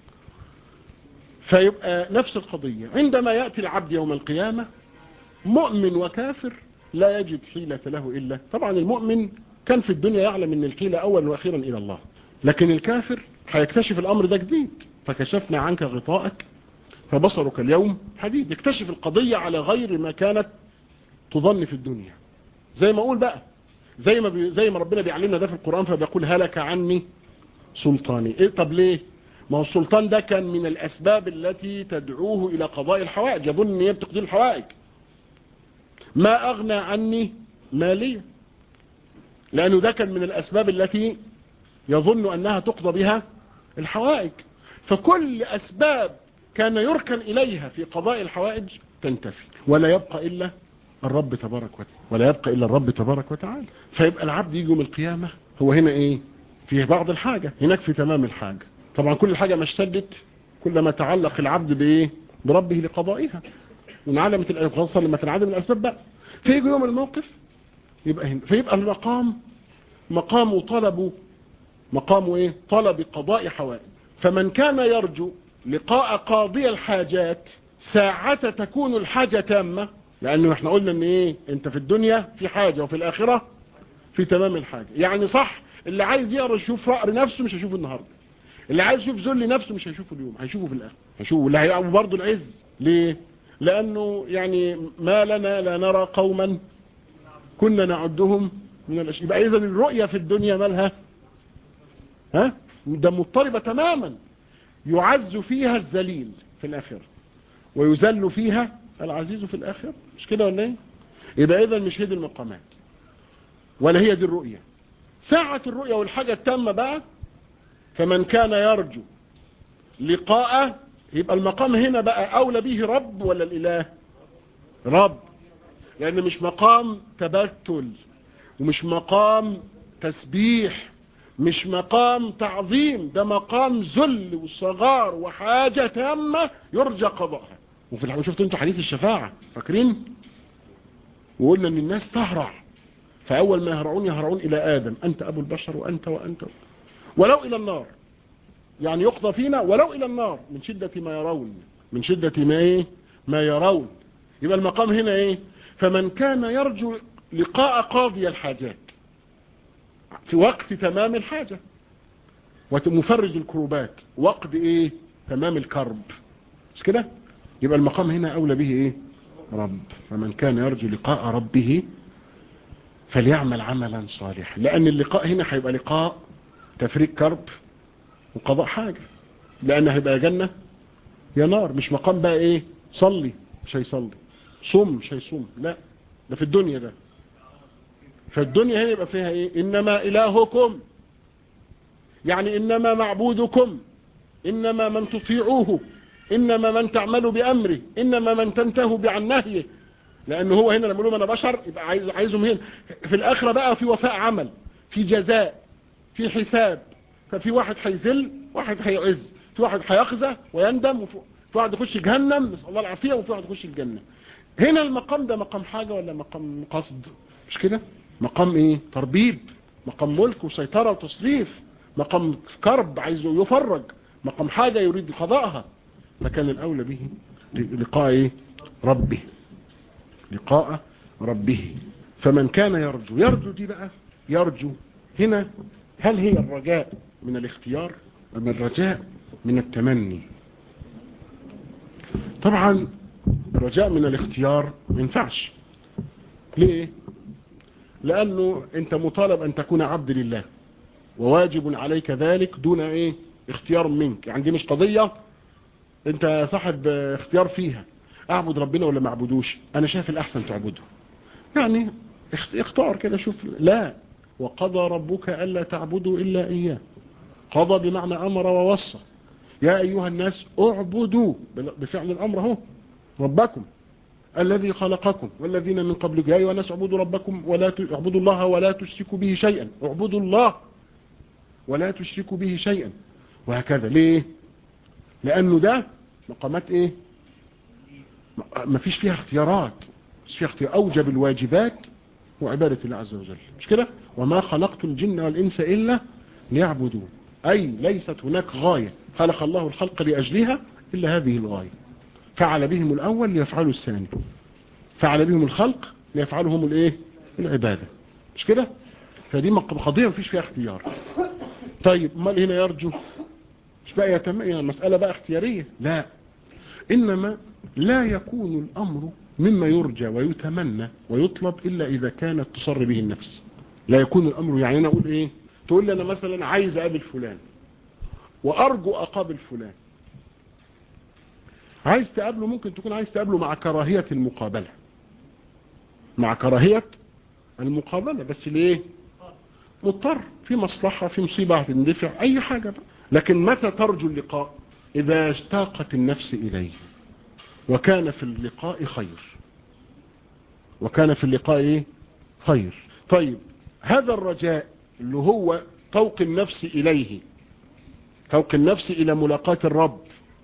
فيبقى نفس القضية عندما يأتي العبد يوم القيامة مؤمن وكافر لا يجد حيلة له إلا طبعا المؤمن كان في الدنيا يعلم ان الحيلة أولا وأخيرا إلى الله لكن الكافر هيكتشف الأمر ده جديد فكشفنا عنك غطاءك فبصرك اليوم حديد يكتشف القضية على غير ما كانت تظن في الدنيا زي ما أقول بقى زي ما بي زي ما ربنا بيعلمنا ده في القرآن فبيقول هلك عني سلطاني إيه طب ليه ما هو السلطان ده كان من الأسباب التي تدعوه إلى قضاء الحوائج يظن ان هي بتقضي الحوائج ما أغنى عني مالية لأنه ده كان من الأسباب التي يظن أنها تقضى بها الحوائج فكل أسباب كان يركن إليها في قضاء الحوائج تنتفي ولا يبقى إلا الرب تبارك وتعالى ولا يبقى إلا الرب تبارك وتعالى فيبقى العبد يجي من القيامة هو هنا إيه في بعض الحاجة هناك في تمام الحاجة طبعا كل حاجة ما اشتدت كلما تعلق العبد بإيه بربه لقضائها ونعلمة الخاصة لما تنعدم الأسباب بقى فيجي يوم الموقف يبقى هنا فيبقى المقام مقام طلب مقام ايه طلب قضاء حوائج فمن كان يرجو لقاء قاضي الحاجات ساعة تكون الحاجة تامة لأنه احنا قلنا ان ايه انت في الدنيا في حاجة وفي الآخرة في تمام الحاجة يعني صح اللي عايز يقرأ يشوف فقر نفسه مش هيشوفه النهاردة اللي عايز يشوف ذل نفسه مش هيشوفه اليوم هيشوفه في الآخر هيشوفه اللي هيبقى برضه العز ليه لأنه يعني ما لنا لا نرى قوما كنا نعدهم من الأشياء يبقى إذن الرؤية في الدنيا مالها ها ده مضطربة تماما يعز فيها الذليل في الآخرة ويذل فيها العزيز في الآخرة مش كده ولا ايه يبقى إذن مش هي دي المقامات ولا هي دي الرؤية ساعة الرؤية والحاجة التامة بقى فمن كان يرجو لقاء يبقى المقام هنا بقى أولى به رب ولا الإله رب لأن مش مقام تبتل ومش مقام تسبيح مش مقام تعظيم ده مقام ذل وصغار وحاجة تامة يرجى قضاءها وفي الحقيقة شفتوا انتوا حديث الشفاعة فاكرين وقلنا ان الناس تهرع فأول ما يهرعون يهرعون إلى آدم أنت أبو البشر وأنت وأنت ولو إلى النار يعني يقضى فينا ولو إلى النار من شدة ما يرون من شدة ما إيه ما يرون يبقى المقام هنا إيه فمن كان يرجو لقاء قاضي الحاجات في وقت تمام الحاجة ومفرج الكروبات وقت ايه تمام الكرب مش كده يبقى المقام هنا اولى به ايه رب فمن كان يرجو لقاء ربه فليعمل عملا صالحا لان اللقاء هنا هيبقى لقاء تفريق كرب وقضاء حاجة لان هيبقى جنة يا نار مش مقام بقى ايه صلي مش هيصلي صم مش هيصوم لا ده في الدنيا ده فالدنيا هنا يبقى فيها ايه انما الهكم يعني انما معبودكم انما من تطيعوه انما من تعملوا بامره انما من تنتهوا عن نهيه لانه هو هنا لما يقولوا انا بشر يبقى عايز عايزهم هنا في الاخره بقى في وفاء عمل في جزاء في حساب ففي واحد هيذل واحد هيعز في واحد هيخزى ويندم وفي واحد يخش جهنم نسال الله العافيه وفي واحد يخش الجنه هنا المقام ده مقام حاجه ولا مقام قصد مش كده مقام ايه تربيب مقام ملك وسيطرة وتصريف مقام كرب عايزه يفرج مقام حاجة يريد قضاءها فكان الأولى به لقاء ايه ربه لقاء ربه فمن كان يرجو يرجو دي بقى يرجو هنا هل هي الرجاء من الاختيار أم الرجاء من التمني طبعا الرجاء من الاختيار ما ينفعش ليه لأنه أنت مطالب أن تكون عبد لله وواجب عليك ذلك دون إيه اختيار منك يعني دي مش قضية أنت صاحب اختيار فيها أعبد ربنا ولا ما أعبدوش أنا شايف الأحسن تعبده يعني اختار كده شوف لا وقضى ربك ألا تعبدوا إلا إياه قضى بمعنى أمر ووصى يا أيها الناس اعبدوا بفعل الأمر هو ربكم الذي خلقكم والذين من قبلكم يا أيها الناس اعبدوا ربكم ولا اعبدوا الله ولا تشركوا به شيئا اعبدوا الله ولا تشركوا به شيئا وهكذا ليه لأنه ده مقامات ايه ما فيش فيها اختيارات مش فيها اختيار أوجب الواجبات وعبادة الله عز وجل مش كده وما خلقت الجن والإنس إلا ليعبدون أي ليست هناك غاية خلق الله الخلق لأجلها إلا هذه الغاية فعل بهم الأول ليفعلوا الثاني فعل بهم الخلق ليفعلهم الايه العبادة مش كده فدي قضية مفيش فيها اختيار طيب امال هنا يرجو مش بقى يتم... يعني مسألة بقى اختيارية لا إنما لا يكون الأمر مما يرجى ويتمنى ويطلب إلا إذا كانت تصر به النفس لا يكون الأمر يعني أنا أقول إيه تقول لي أنا مثلا عايز أقابل فلان وأرجو أقابل فلان عايز تقابله ممكن تكون عايز تقابله مع كراهية المقابلة مع كراهية المقابلة بس ليه مضطر في مصلحة في مصيبة هتندفع أي حاجة بقى. لكن متى ترجو اللقاء إذا اشتاقت النفس إليه وكان في اللقاء خير وكان في اللقاء إيه؟ خير طيب هذا الرجاء اللي هو طوق النفس إليه طوق النفس إلى ملاقاة الرب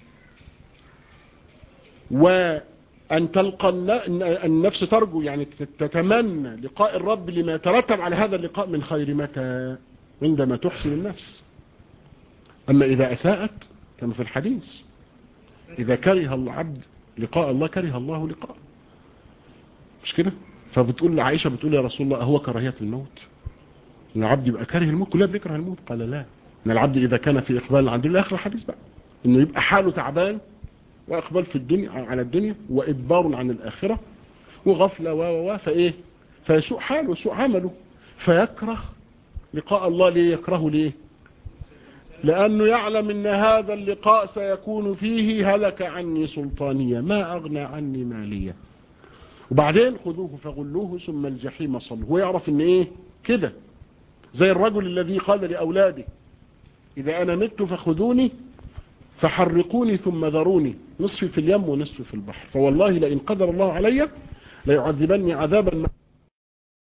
وأن تلقى النفس ترجو يعني تتمنى لقاء الرب لما يترتب على هذا اللقاء من خير متى عندما تحسن النفس أما إذا أساءت كما في الحديث إذا كره العبد لقاء الله كره الله لقاء مش كده فبتقول عائشة بتقول يا رسول الله هو كراهية الموت ان العبد يبقى كاره الموت كلها بيكره الموت قال لا ان العبد اذا كان في اقبال عن الدنيا اخر الحديث بقى انه يبقى حاله تعبان واقبال في الدنيا على الدنيا وادبار عن الاخرة وغفلة و و فايه فيسوء حاله ويسوء عمله فيكره لقاء الله ليه يكره ليه لأنه يعلم أن هذا اللقاء سيكون فيه هلك عني سلطانية ما أغنى عني مالية وبعدين خذوه فغلوه ثم الجحيم صلوه ويعرف أن إيه كده زي الرجل الذي قال لأولاده إذا أنا مت فخذوني فحرقوني ثم ذروني نصفي في اليم ونصفي في البحر فوالله لئن قدر الله علي ليعذبني عذابا